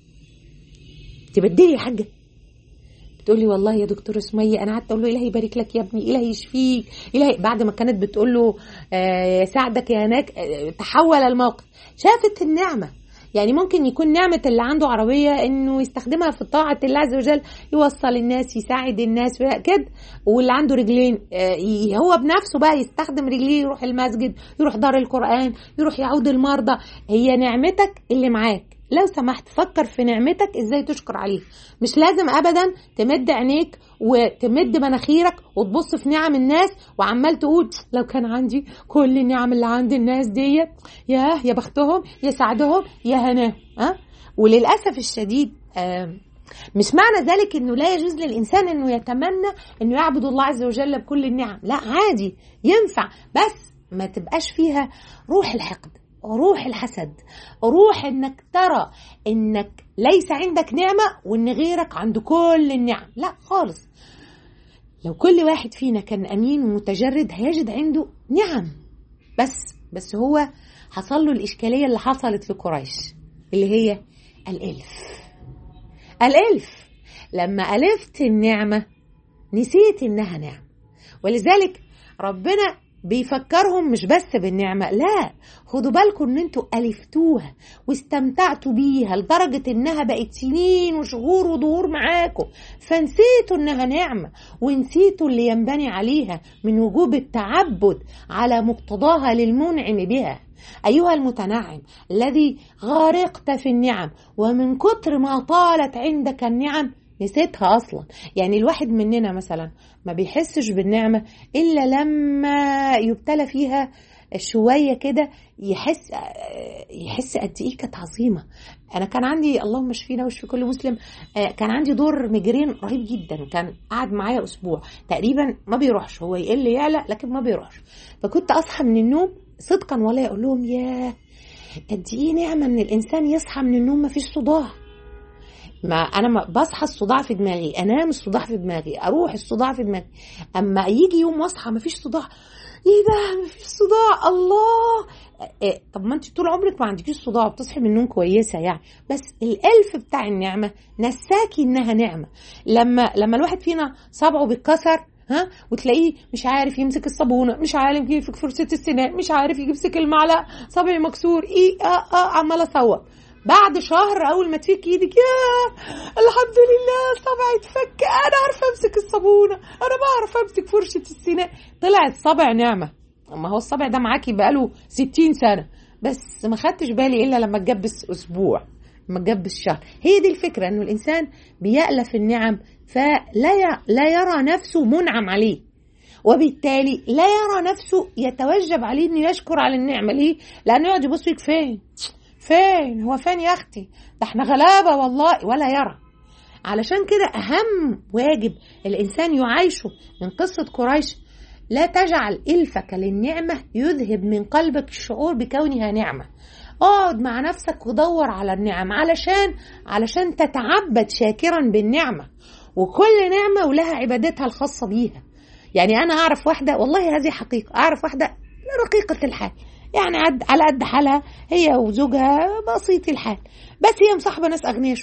تبدلي يا حاجه بتقول لي والله يا دكتور سمية انا قعدت اقول له الهي يبارك لك يا ابني الهي يشفيك الهي بعد ما كانت بتقول له آه ساعدك يا هناك آه تحول الموقف شافت النعمه يعني ممكن يكون نعمة اللي عنده عربية انه يستخدمها في طاعة الله عز وجل يوصل الناس يساعد الناس كده واللي عنده رجلين هو بنفسه بقى يستخدم رجليه يروح المسجد يروح دار القرآن يروح يعود المرضى هي نعمتك اللي معاك لو سمحت فكر في نعمتك ازاي تشكر عليها مش لازم ابدا تمد عينيك وتمد مناخيرك وتبص في نعم الناس وعمال تقول لو كان عندي كل النعم اللي عند الناس ديت يا يا بختهم يا سعدهم يا هناهم ها أه؟ وللاسف الشديد آه مش معنى ذلك انه لا يجوز للانسان انه يتمنى انه يعبد الله عز وجل بكل النعم لا عادي ينفع بس ما تبقاش فيها روح الحقد روح الحسد روح انك ترى انك ليس عندك نعمه وان غيرك عنده كل النعم لا خالص لو كل واحد فينا كان امين ومتجرد هيجد عنده نعم بس بس هو حصل له الاشكاليه اللي حصلت لقريش اللي هي الالف الالف لما الفت النعمه نسيت انها نعم ولذلك ربنا بيفكرهم مش بس بالنعمة لا خدوا بالكم ان انتوا ألفتوها واستمتعتوا بيها لدرجة انها بقت سنين وشهور ودهور معاكم فنسيتوا انها نعمة ونسيتوا اللي ينبني عليها من وجوب التعبد على مقتضاها للمنعم بها أيها المتنعم الذي غرقت في النعم ومن كتر ما طالت عندك النعم نسيتها اصلا يعني الواحد مننا مثلا ما بيحسش بالنعمه الا لما يبتلى فيها شويه كده يحس يحس قد ايه كانت عظيمه انا كان عندي اللهم اشفينا واشفي كل مسلم كان عندي دور ميجرين رهيب جدا كان قعد معايا اسبوع تقريبا ما بيروحش هو يقل يعلى لكن ما بيروحش فكنت اصحى من النوم صدقا ولا اقول لهم يا قد ايه نعمه ان الانسان يصحى من النوم ما فيش صداع ما انا ما بصحى الصداع في دماغي انام الصداع في دماغي اروح الصداع في دماغي اما يجي يوم واصحى ما فيش صداع ايه ده ما فيش صداع الله إيه طب ما انت طول عمرك ما عندكيش صداع وبتصحي من النوم كويسه يعني بس الالف بتاع النعمه نساكي انها نعمه لما لما الواحد فينا صبعه بيتكسر ها وتلاقيه مش عارف يمسك الصابونه مش عارف يمسك فرشه السنان مش عارف يمسك المعلقه صبعي مكسور ايه اه اه عمال اصوت بعد شهر اول ما تفك ايدك يا الحمد لله صبعي اتفك انا عارفه امسك الصابونه انا بعرف امسك فرشه السنان طلعت صبع نعمه ما هو الصبع ده معاكي بقاله ستين سنه بس ما خدتش بالي الا لما اتجبس اسبوع لما اتجبس شهر هي دي الفكره انه الانسان بيألف النعم فلا ي... لا يرى نفسه منعم عليه وبالتالي لا يرى نفسه يتوجب عليه انه يشكر على النعمه ليه؟ لانه يقعد يبص لك فين؟ فين هو فين يا اختي ده احنا غلابه والله ولا يرى علشان كده اهم واجب الانسان يعيشه من قصه قريش لا تجعل الفك للنعمه يذهب من قلبك الشعور بكونها نعمه اقعد مع نفسك ودور على النعم علشان علشان تتعبد شاكرا بالنعمه وكل نعمه ولها عبادتها الخاصه بيها يعني انا اعرف واحده والله هذه حقيقه اعرف واحده رقيقه الحال يعني عد على قد حالها هي وزوجها بسيط الحال بس هي مصاحبه ناس اغنياء شويه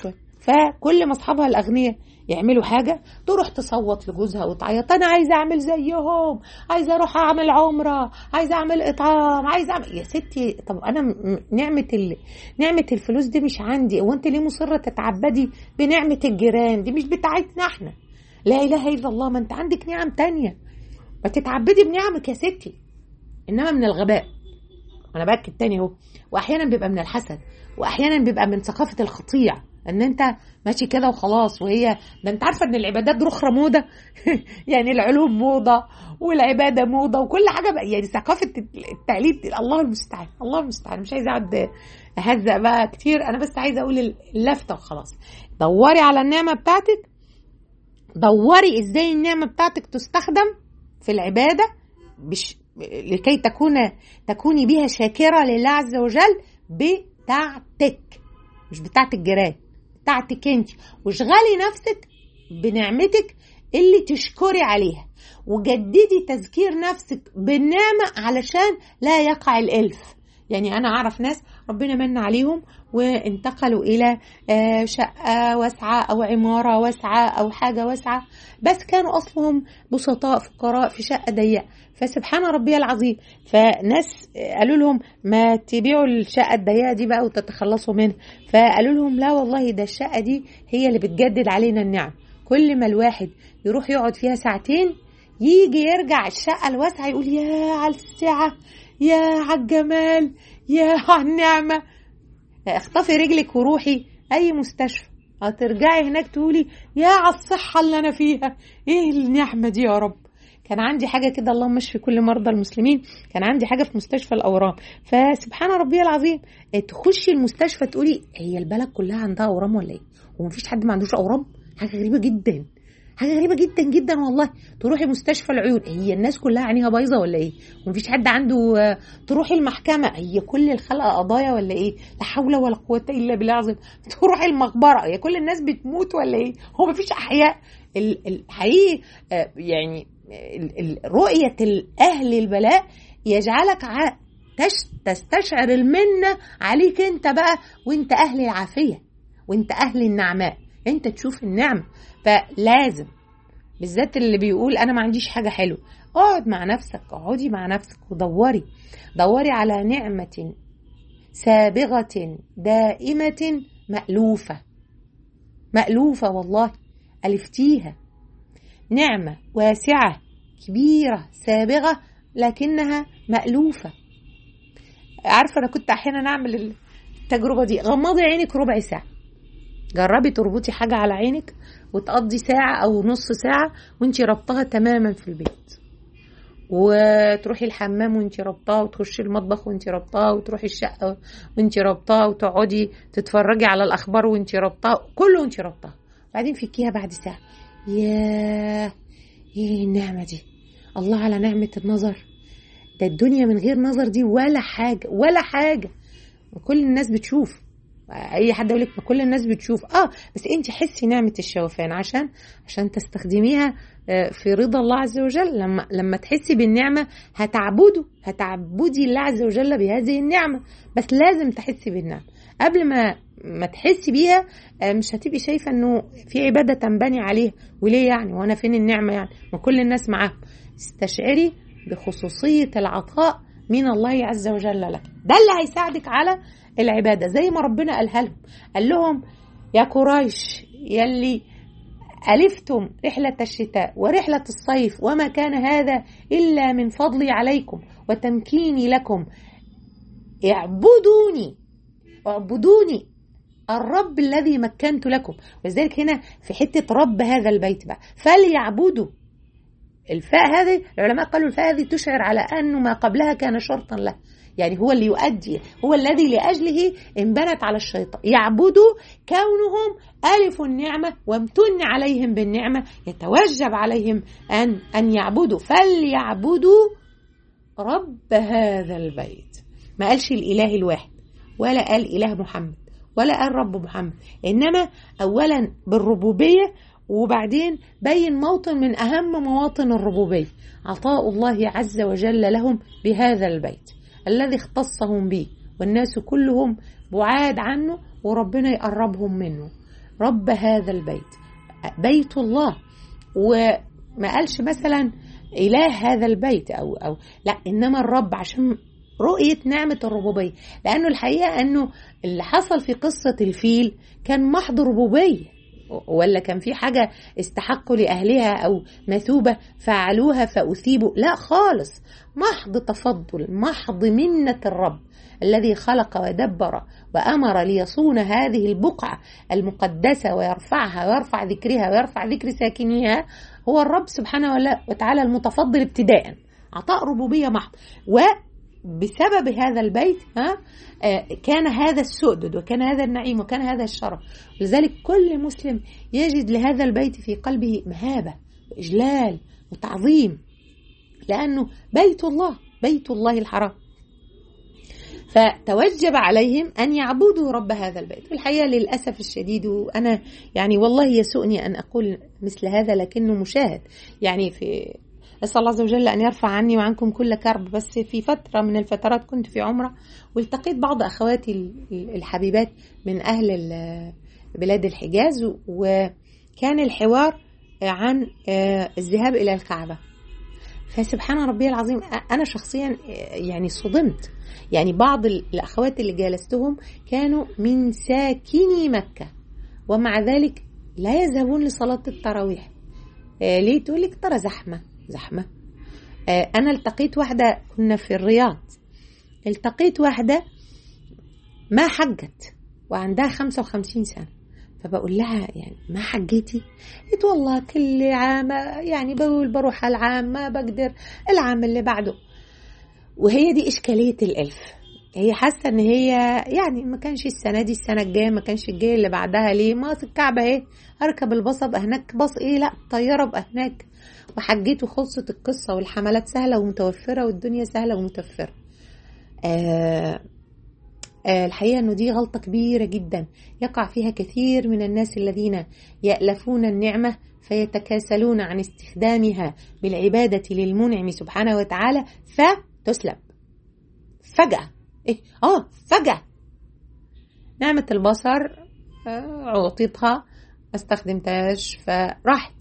فكل ما اصحابها الاغنياء يعملوا حاجة تروح تصوت لجوزها وتعيط أنا عايزة أعمل زيهم عايزة أروح أعمل عمرة عايزة أعمل إطعام عايزة أعمل يا ستي طب أنا نعمة ال... نعمة الفلوس دي مش عندي هو أنت ليه مصرة تتعبدي بنعمة الجيران دي مش بتاعتنا إحنا لا إله إلا الله ما أنت عندك نعم تانية ما تتعبدي بنعمك يا ستي إنما من الغباء أنا باكد تاني أهو وأحيانا بيبقى من الحسد وأحيانا بيبقى من ثقافة القطيع ان انت ماشي كده وخلاص وهي ده انت عارفه ان العبادات رخره موضه يعني العلوم موضه والعباده موضه وكل حاجه بقى يعني ثقافه التقليد الله المستعان الله المستعان مش عايزه اقعد اهزق بقى كتير انا بس عايزه اقول اللفته وخلاص دوري على النعمه بتاعتك دوري ازاي النعمه بتاعتك تستخدم في العباده بش لكي تكون تكوني بها شاكره لله عز وجل بتاعتك مش بتاعت الجيران بتاعتك انت واشغلي نفسك بنعمتك اللي تشكري عليها وجددي تذكير نفسك بالنعمة علشان لا يقع الإلف يعني أنا أعرف ناس ربنا من عليهم وانتقلوا إلى شقة واسعة أو عمارة واسعة أو حاجة واسعة بس كانوا أصلهم بسطاء فقراء في شقة ضيقة فسبحان ربي العظيم فناس قالوا لهم ما تبيعوا الشقة الضيقة دي بقى وتتخلصوا منها فقالوا لهم لا والله ده الشقة دي هي اللي بتجدد علينا النعم كل ما الواحد يروح يقعد فيها ساعتين يجي يرجع الشقة الواسعة يقول يا على السعة يا على الجمال يا على النعمة اخطفي رجلك وروحي أي مستشفى هترجعي هناك تقولي يا على الصحة اللي أنا فيها إيه النعمة دي يا رب كان عندي حاجه كده اللهم اشفي كل مرضى المسلمين كان عندي حاجه في مستشفى الاورام فسبحان ربي العظيم تخشي المستشفى تقولي هي البلد كلها عندها اورام ولا ايه ومفيش حد ما عندوش اورام حاجه غريبه جدا حاجه غريبه جدا جدا والله تروحي مستشفى العيون هي الناس كلها عينيها بايظه ولا ايه ومفيش حد عنده تروحي المحكمه هي كل الخلق قضايا ولا ايه لا حول ولا قوه الا بالله العظيم تروحي المقبره هي كل الناس بتموت ولا ايه هو مفيش احياء الحقيقي يعني رؤية أهل البلاء يجعلك تستشعر المنة عليك أنت بقى وأنت أهل العافية وأنت أهل النعماء أنت تشوف النعمة فلازم بالذات اللي بيقول أنا ما عنديش حاجة حلوة اقعد مع نفسك اقعدي مع نفسك ودوري دوري على نعمة سابغة دائمة مألوفة مألوفة والله ألفتيها نعمة واسعة كبيرة سابغة لكنها مألوفة عارفة أنا كنت أحيانا أعمل التجربة دي غمضي عينك ربع ساعة جربي تربطي حاجة على عينك وتقضي ساعة أو نص ساعة وانتي ربطها تماما في البيت وتروحي الحمام وانتي ربطاه وتخشي المطبخ وانتي ربطاه وتروحي الشقة وانتي ربطاه وتقعدي تتفرجي على الأخبار وانتي ربطاه كله وانتي ربطاه بعدين فكيها بعد ساعة ياه ايه النعمة دي الله على نعمة النظر ده الدنيا من غير نظر دي ولا حاجة ولا حاجة كل الناس بتشوف اي حد يقول لك ما كل الناس بتشوف اه بس انت حسي نعمه الشوفان عشان عشان تستخدميها في رضا الله عز وجل لما لما تحسي بالنعمه هتعبده هتعبدي الله عز وجل بهذه النعمه بس لازم تحسي بالنعمه قبل ما ما تحسي بيها مش هتبقي شايفه انه في عباده تنبني عليها وليه يعني وانا فين النعمه يعني ما كل الناس معاهم استشعري بخصوصيه العطاء من الله عز وجل لك ده اللي هيساعدك على العبادة زي ما ربنا قالها لهم قال لهم يا قريش يلي ألفتم رحلة الشتاء ورحلة الصيف وما كان هذا إلا من فضلي عليكم وتمكيني لكم اعبدوني اعبدوني الرب الذي مكنت لكم ولذلك هنا في حتة رب هذا البيت بقى فليعبدوا الفاء هذه العلماء قالوا الفاء هذه تشعر على أنه ما قبلها كان شرطا له يعني هو اللي يؤدي هو الذي لأجله انبنت على الشيطان يعبدوا كونهم ألف النعمة وامتن عليهم بالنعمة يتوجب عليهم أن أن يعبدوا فليعبدوا رب هذا البيت ما قالش الإله الواحد ولا قال إله محمد ولا قال رب محمد إنما أولا بالربوبية وبعدين بين موطن من أهم مواطن الربوبية عطاء الله عز وجل لهم بهذا البيت الذي اختصهم به والناس كلهم بعاد عنه وربنا يقربهم منه رب هذا البيت بيت الله وما قالش مثلا إله هذا البيت أو أو لا إنما الرب عشان رؤية نعمة الربوبية لأنه الحقيقة أنه اللي حصل في قصة الفيل كان محض ربوبية ولا كان في حاجة استحقوا لأهلها أو مثوبة فعلوها فأثيبوا لا خالص محض تفضل محض منة الرب الذي خلق ودبر وأمر ليصون هذه البقعة المقدسة ويرفعها ويرفع ذكرها ويرفع ذكر ساكنيها هو الرب سبحانه وتعالى المتفضل ابتداء عطاء ربوبية محض و بسبب هذا البيت ها كان هذا السؤدد وكان هذا النعيم وكان هذا الشرف لذلك كل مسلم يجد لهذا البيت في قلبه مهابة وإجلال وتعظيم لأنه بيت الله بيت الله الحرام فتوجب عليهم أن يعبدوا رب هذا البيت والحقيقة للأسف الشديد وأنا يعني والله يسؤني أن أقول مثل هذا لكنه مشاهد يعني في أسأل الله عز وجل أن يرفع عني وعنكم كل كرب بس في فترة من الفترات كنت في عمرة والتقيت بعض أخواتي الحبيبات من أهل بلاد الحجاز وكان الحوار عن الذهاب إلى الكعبة فسبحان ربي العظيم أنا شخصيا يعني صدمت يعني بعض الأخوات اللي جالستهم كانوا من ساكني مكة ومع ذلك لا يذهبون لصلاة التراويح ليه تقول لك ترى زحمة زحمة أنا التقيت واحدة كنا في الرياض التقيت واحدة ما حجت وعندها 55 سنة فبقول لها يعني ما حجيتي؟ قلت والله كل عام يعني بقول بروح العام ما بقدر العام اللي بعده وهي دي إشكالية الألف هي حاسة إن هي يعني ما كانش السنة دي السنة الجاية ما كانش الجاية اللي بعدها ليه ما الكعبة اهي أركب الباص أبقى هناك باص إيه لا الطيارة أبقى هناك وحجيت وخلصت القصة والحملات سهلة ومتوفرة والدنيا سهلة ومتوفرة آه آه الحقيقة أنه دي غلطة كبيرة جدا يقع فيها كثير من الناس الذين يألفون النعمة فيتكاسلون عن استخدامها بالعبادة للمنعم سبحانه وتعالى فتسلب فجأة إيه؟ آه فجأة نعمة البصر آه أعطيتها ما استخدمتهاش فراحت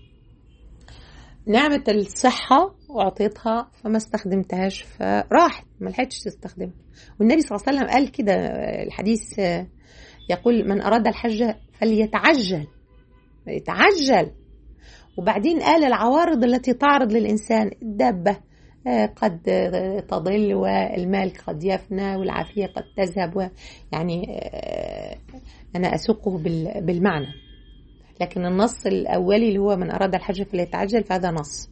نعمة الصحة وأعطيتها فما استخدمتهاش فراحت ما لحقتش تستخدمها والنبي صلى الله عليه وسلم قال كده الحديث يقول من أراد الحج فليتعجل يتعجل وبعدين قال العوارض التي تعرض للإنسان الدابة قد تضل والمال قد يفنى والعافية قد تذهب يعني أنا أسوقه بالمعنى لكن النص الأولي اللي هو من أراد الحج فليتعجل فهذا نص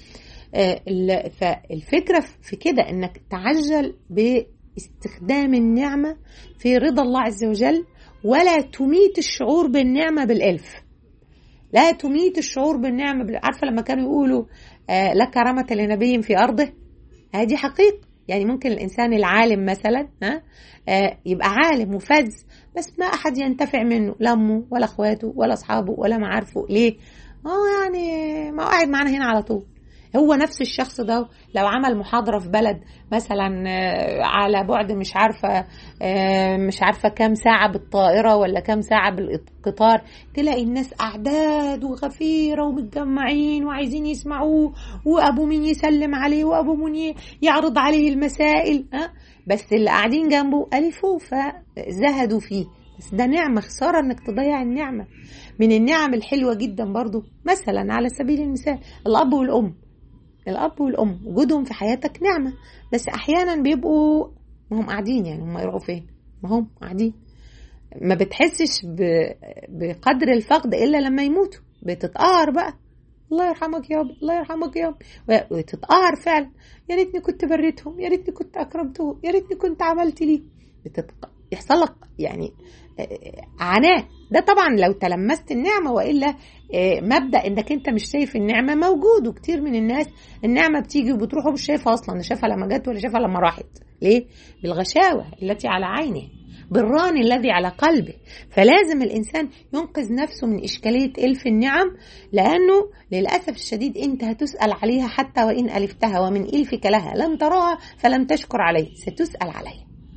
فالفكرة في كده أنك تعجل باستخدام النعمة في رضا الله عز وجل ولا تميت الشعور بالنعمة بالألف لا تميت الشعور بالنعمة بال... عارفة لما كانوا يقولوا آه لا كرامة لنبي في أرضه هذه حقيقة يعني ممكن الإنسان العالم مثلا ها آه يبقى عالم وفز بس ما أحد ينتفع منه لا أمه ولا أخواته ولا أصحابه ولا معارفه ليه؟ اه يعني ما قاعد معانا هنا على طول هو نفس الشخص ده لو عمل محاضرة في بلد مثلا على بعد مش عارفة مش عارفة كام ساعة بالطائرة ولا كام ساعة بالقطار تلاقي الناس أعداد وغفيرة ومتجمعين وعايزين يسمعوه وأبو مين يسلم عليه وأبو مين يعرض عليه المسائل ها بس اللي قاعدين جنبه ألفوا فزهدوا فيه بس ده نعمة خسارة انك تضيع النعمة من النعم الحلوة جدا برضو مثلا على سبيل المثال الأب والأم الأب والأم وجودهم في حياتك نعمة بس أحيانا بيبقوا ما هم قاعدين يعني هم يروحوا فين ما هم قاعدين ما بتحسش بقدر الفقد إلا لما يموتوا بتتقهر بقى الله يرحمك يا ابني الله يرحمك يا ابني وتتقهر فعلا يا ريتني كنت بريتهم يا ريتني كنت اكرمتهم يا ريتني كنت عملت لي بتتق... يحصل لك يعني عناء ده طبعا لو تلمست النعمة وإلا مبدأ إنك أنت مش شايف النعمة موجود وكتير من الناس النعمة بتيجي وبتروح ومش شايفها أصلا شايفها لما جت ولا شايفها لما راحت ليه؟ بالغشاوة التي على عينه بالران الذي على قلبه فلازم الإنسان ينقذ نفسه من إشكالية ألف النعم لأنه للأسف الشديد أنت هتسأل عليها حتى وإن ألفتها ومن إلفك لها لم تراها فلم تشكر عليه ستسأل عليها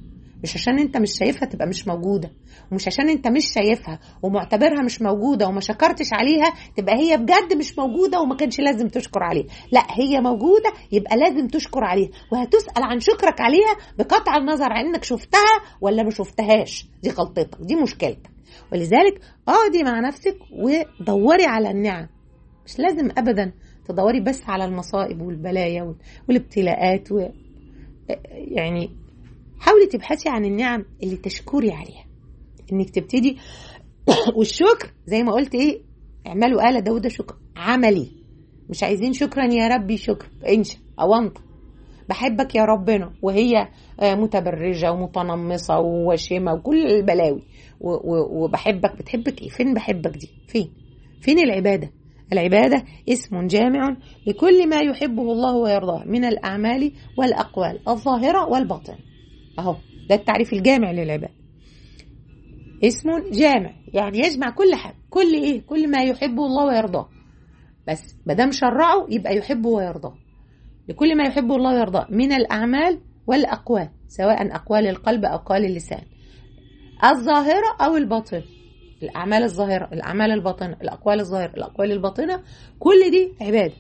مش عشان انت مش شايفها تبقى مش موجوده ومش عشان انت مش شايفها ومعتبرها مش موجوده وما شكرتش عليها تبقى هي بجد مش موجوده وما كانش لازم تشكر عليها لا هي موجوده يبقى لازم تشكر عليها وهتسال عن شكرك عليها بقطع النظر عن انك شفتها ولا ما شفتهاش دي غلطتك دي مشكلتك ولذلك اقعدي مع نفسك ودوري على النعم مش لازم ابدا تدوري بس على المصائب والبلايا والابتلاءات و... يعني حاولي تبحثي عن النعم اللي تشكري عليها انك تبتدي والشكر زي ما قلت ايه اعملوا آلة داود شكر عملي مش عايزين شكرا يا ربي شكر انشا او انت بحبك يا ربنا وهي متبرجة ومتنمصة ووشمة وكل البلاوي وبحبك بتحبك ايه فين بحبك دي فين فين العبادة العبادة اسم جامع لكل ما يحبه الله ويرضاه من الأعمال والأقوال الظاهرة والباطنة أهو ده التعريف الجامع للعبادة اسم جامع يعني يجمع كل حاجة كل إيه كل ما يحبه الله ويرضاه بس مادام شرعه يبقى يحبه ويرضاه لكل ما يحبه الله ويرضاه من الأعمال والأقوال سواء أقوال القلب أو أقوال اللسان الظاهرة أو الباطنة الأعمال الظاهرة الأعمال الباطنة الأقوال الظاهرة الأقوال الباطنة كل دي عبادة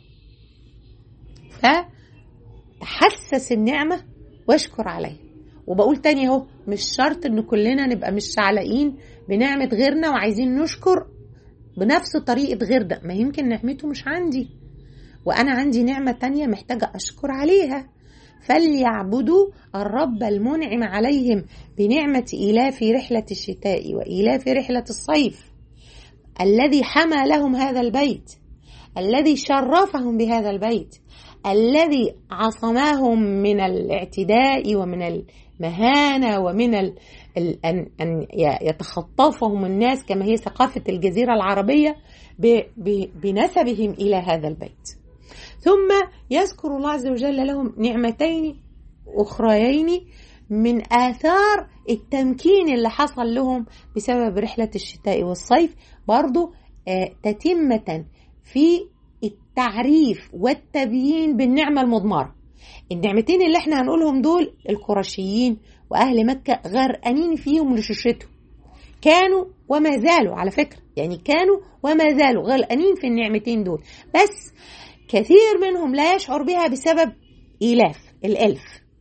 فتحسس النعمة واشكر عليها وبقول تاني اهو مش شرط ان كلنا نبقى مش شعلقين بنعمة غيرنا وعايزين نشكر بنفس طريقة غيرنا ما يمكن نعمته مش عندي وأنا عندي نعمة تانية محتاجة أشكر عليها فليعبدوا الرب المنعم عليهم بنعمة إيلاف رحلة الشتاء وإيلاف رحلة الصيف الذي حمى لهم هذا البيت الذي شرفهم بهذا البيت الذي عصمهم من الاعتداء ومن المهانة ومن ال... ال... أن... أن يتخطفهم الناس كما هي ثقافة الجزيرة العربية ب... ب... بنسبهم إلى هذا البيت ثم يذكر الله عز وجل لهم نعمتين أخريين من آثار التمكين اللي حصل لهم بسبب رحلة الشتاء والصيف برضو آه تتمة في التعريف والتبيين بالنعمة المضمرة النعمتين اللي احنا هنقولهم دول القرشيين وأهل مكة غرقانين فيهم لشوشتهم كانوا وما زالوا على فكرة يعني كانوا وما زالوا غرقانين في النعمتين دول بس كثير منهم لا يشعر بها بسبب إيلاف الألف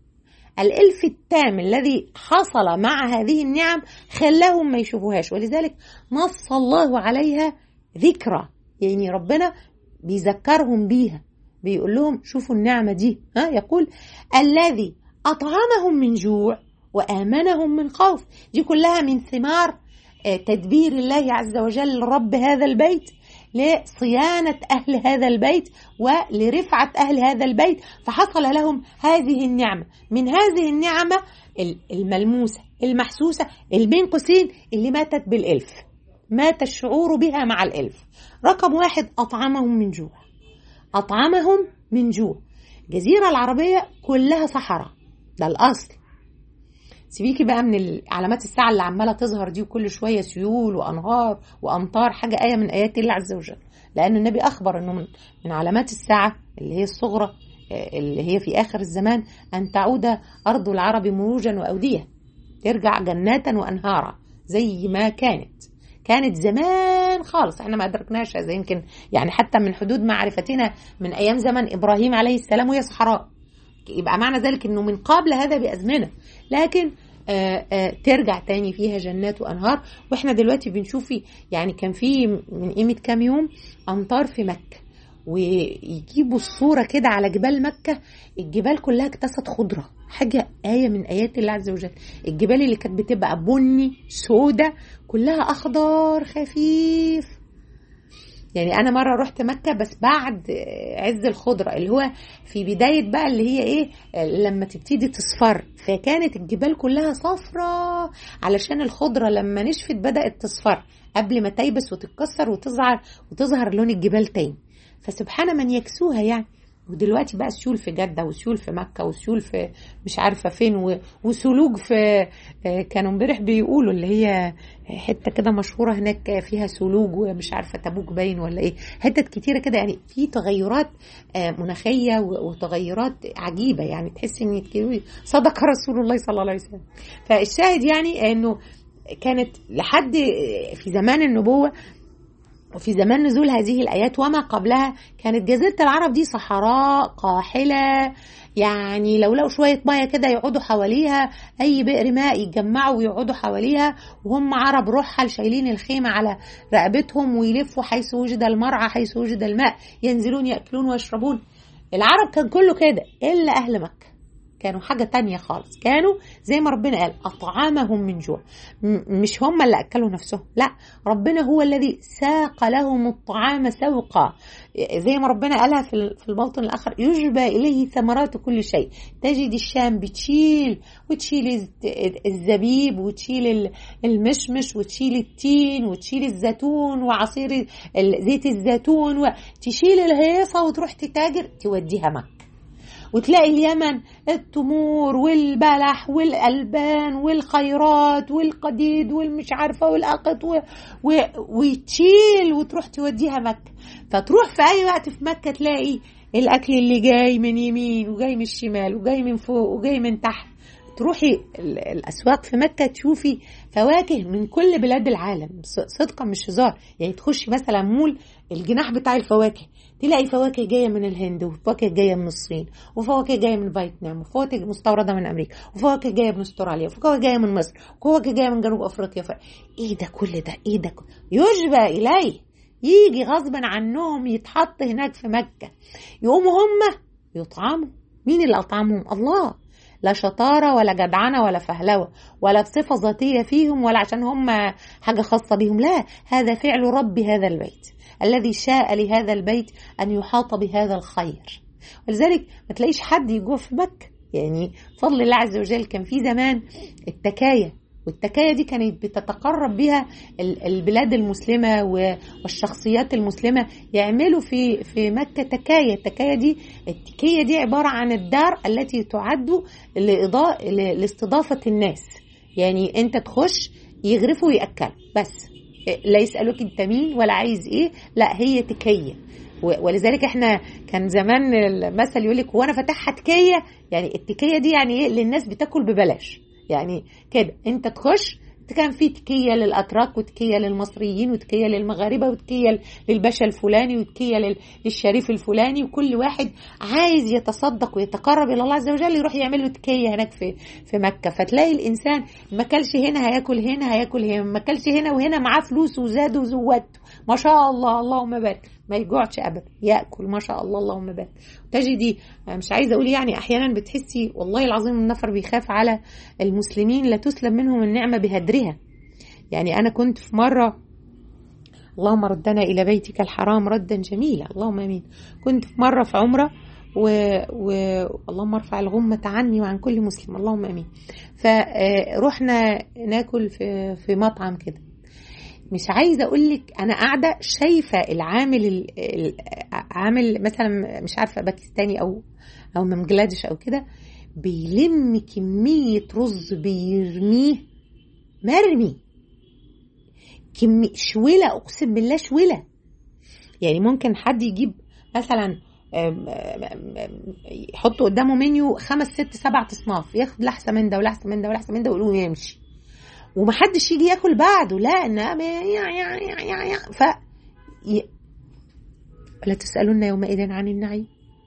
الألف التام الذي حصل مع هذه النعم خلاهم ما يشوفوهاش ولذلك نص الله عليها ذكرى يعني ربنا بيذكرهم بيها بيقول لهم شوفوا النعمة دي ها يقول الذي أطعمهم من جوع وآمنهم من خوف دي كلها من ثمار تدبير الله عز وجل رب هذا البيت لصيانة أهل هذا البيت ولرفعة أهل هذا البيت فحصل لهم هذه النعمة من هذه النعمة الملموسة المحسوسة البين قوسين اللي ماتت بالإلف مات الشعور بها مع الإلف رقم واحد أطعمهم من جوع أطعمهم من جوع الجزيرة العربية كلها صحراء ده الأصل سيبيكي بقى من علامات الساعة اللي عمالة تظهر دي وكل شوية سيول وأنهار وأمطار حاجة آية من آيات الله عز وجل لأن النبي أخبر أنه من, من علامات الساعة اللي هي الصغرى اللي هي في آخر الزمان أن تعود أرض العرب مروجا وأودية ترجع جناتا وأنهارا زي ما كانت كانت زمان خالص احنا ما أدركناش هذا يمكن يعني حتى من حدود معرفتنا من أيام زمن إبراهيم عليه السلام وهي صحراء يبقى معنى ذلك أنه من قبل هذا بأزمنة لكن آآ آآ ترجع تاني فيها جنات وانهار واحنا دلوقتي بنشوف في يعني كان في من قيمه كام يوم امطار في مكه ويجيبوا الصورة كده على جبال مكة الجبال كلها اكتست خضرة حاجة آية من آيات الله عز وجل الجبال اللي كانت بتبقى بني سودة كلها أخضر خفيف يعني انا مره رحت مكه بس بعد عز الخضره اللي هو في بدايه بقى اللي هي ايه لما تبتدي تصفر فكانت الجبال كلها صفرة علشان الخضره لما نشفت بدات تصفر قبل ما تيبس وتتكسر وتظهر وتظهر لون الجبال تاني فسبحان من يكسوها يعني ودلوقتي بقى سيول في جدة وسيول في مكة وسيول في مش عارفة فين و- وسلوج في آه، كانوا امبارح بيقولوا اللي هي حتة كده مشهورة هناك فيها سلوج ومش عارفة تبوك باين ولا ايه حتت كتيرة كده يعني في تغيرات آه، مناخية و- وتغيرات عجيبة يعني تحس ان تقولي صدق رسول الله صلى الله عليه وسلم فالشاهد يعني انه كانت لحد في زمان النبوة وفي زمان نزول هذه الآيات وما قبلها كانت جزيرة العرب دي صحراء قاحلة يعني لو لقوا شوية مية كده يقعدوا حواليها أي بئر ماء يتجمعوا ويقعدوا حواليها وهم عرب رحل شايلين الخيمة على رقبتهم ويلفوا حيث وجد المرعى حيث وجد الماء ينزلون يأكلون ويشربون العرب كان كله كده إلا أهل مكة كانوا حاجة تانية خالص كانوا زي ما ربنا قال أطعمهم من جوع م- مش هم اللي أكلوا نفسهم لا ربنا هو الذي ساق لهم الطعام سوقا زي ما ربنا قالها في ال- في الموطن الآخر يجبى إليه ثمرات كل شيء تجد الشام بتشيل وتشيل الز- الزبيب وتشيل ال- المشمش وتشيل التين وتشيل الزيتون وعصير ال- زيت الزيتون وتشيل الهيصة وتروح تتاجر توديها مكة وتلاقي اليمن التمور والبلح والألبان والخيرات والقديد والمش عارفة والأقط و... و... وتشيل وتروح توديها مكة فتروح في أي وقت في مكة تلاقي الأكل اللي جاي من يمين وجاي من الشمال وجاي من فوق وجاي من تحت تروحي ال- الأسواق في مكة تشوفي فواكه من كل بلاد العالم ص- صدقا مش هزار يعني تخشي مثلا مول الجناح بتاع الفواكه تلاقي فواكه جايه من الهند وفواكه جايه من الصين وفواكه جايه من فيتنام وفواكه مستورده من امريكا وفواكه جايه من استراليا وفواكه جايه من مصر وفواكه جايه من جنوب افريقيا ف... ايه ده كل ده ايه ده كل- يشبه اليه يجي غصبا عنهم يتحط هناك في مكه يقوموا هم يطعموا مين اللي اطعمهم الله لا شطاره ولا جدعنه ولا فهلوه ولا بصفه ذاتيه فيهم ولا عشان هم حاجه خاصه بهم لا هذا فعل رب هذا البيت الذي شاء لهذا البيت أن يحاط بهذا الخير ولذلك ما تلاقيش حد يجوع في مكة يعني فضل الله عز وجل كان في زمان التكاية والتكاية دي كانت بتتقرب بها ال- البلاد المسلمة و- والشخصيات المسلمة يعملوا في في مكة تكاية التكاية دي التكية دي عبارة عن الدار التي تعد لإضاء ل- لاستضافة الناس يعني انت تخش يغرفوا ويأكلوا بس لا يسألوك انت مين ولا عايز ايه لا هي تكية و- ولذلك احنا كان زمان المثل يقول لك هو انا فاتحها تكية يعني التكية دي يعني ايه للناس بتاكل ببلاش يعني كده انت تخش كان في تكية للأتراك وتكية للمصريين وتكية للمغاربة وتكية للباشا الفلاني وتكية لل- للشريف الفلاني وكل واحد عايز يتصدق ويتقرب إلى الله عز وجل يروح يعمل له تكية هناك في في مكة فتلاقي الإنسان ما كلش هنا هياكل هنا هياكل هنا ما كلش هنا وهنا معاه فلوس وزاد وزودته ما شاء الله اللهم بارك ما يجوعش ابدا ياكل ما شاء الله اللهم بارك تجدي أنا مش عايزه اقول يعني احيانا بتحسي والله العظيم النفر بيخاف على المسلمين لا تسلب منهم النعمه بهدرها يعني انا كنت في مره اللهم ردنا الى بيتك الحرام ردا جميلا اللهم امين كنت في مره في عمره و... و... اللهم ارفع الغمة عني وعن كل مسلم اللهم امين فرحنا ناكل في في مطعم كده مش عايزه اقول لك انا قاعده شايفه العامل ال- ال- عامل مثلا مش عارفه باكستاني او او من بنجلاديش او كده بيلم كميه رز بيرميه مرمي كمية شويلة أقسم بالله شويلة يعني ممكن حد يجيب مثلا آم، آم، آم، يحط قدامه منيو خمس ست سبع اصناف ياخد لحسه من ده ولحسه من ده ولحسه من ده ويقول يمشي ومحدش يجي ياكل بعده لا ان يا يا يا يا يا ف ي- ولا تسالون يومئذ عن النعيم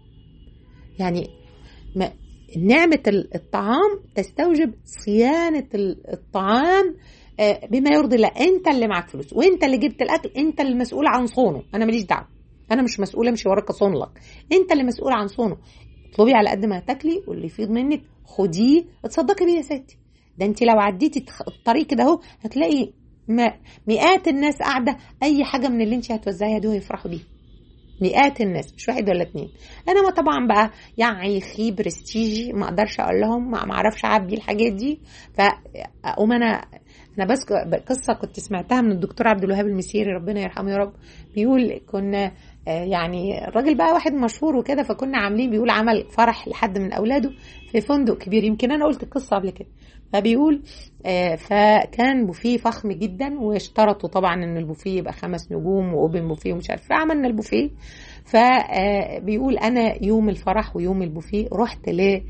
يعني ما نعمة ال- الطعام تستوجب صيانة ال- الطعام آه، بما يرضي الله انت اللي معاك فلوس وانت اللي جبت الاكل انت اللي مسؤول عن صونه انا ماليش دعوه انا مش مسؤوله امشي وراك اصون لك انت اللي مسؤول عن صونه اطلبي على قد ما هتاكلي واللي يفيض منك خديه اتصدقي بيه يا ستي ده انت لو عديتي تخ- الطريق كده اهو هتلاقي ما- مئات الناس قاعده اي حاجه من اللي انت هتوزعيها دول يفرحوا بيها مئات الناس مش واحد ولا اتنين انا ما طبعا بقى يعني خي برستيجي ما اقدرش اقول لهم ما ما اعرفش اعبي الحاجات دي فاقوم انا انا بس قصه كنت سمعتها من الدكتور عبد الوهاب المسيري ربنا يرحمه يا رب بيقول كنا يعني الراجل بقى واحد مشهور وكده فكنا عاملين بيقول عمل فرح لحد من اولاده في فندق كبير يمكن انا قلت القصه قبل كده فبيقول فكان بوفيه فخم جدا واشترطوا طبعا ان البوفيه يبقى خمس نجوم واوبن بوفيه ومش عارف عملنا البوفيه فبيقول انا يوم الفرح ويوم البوفيه رحت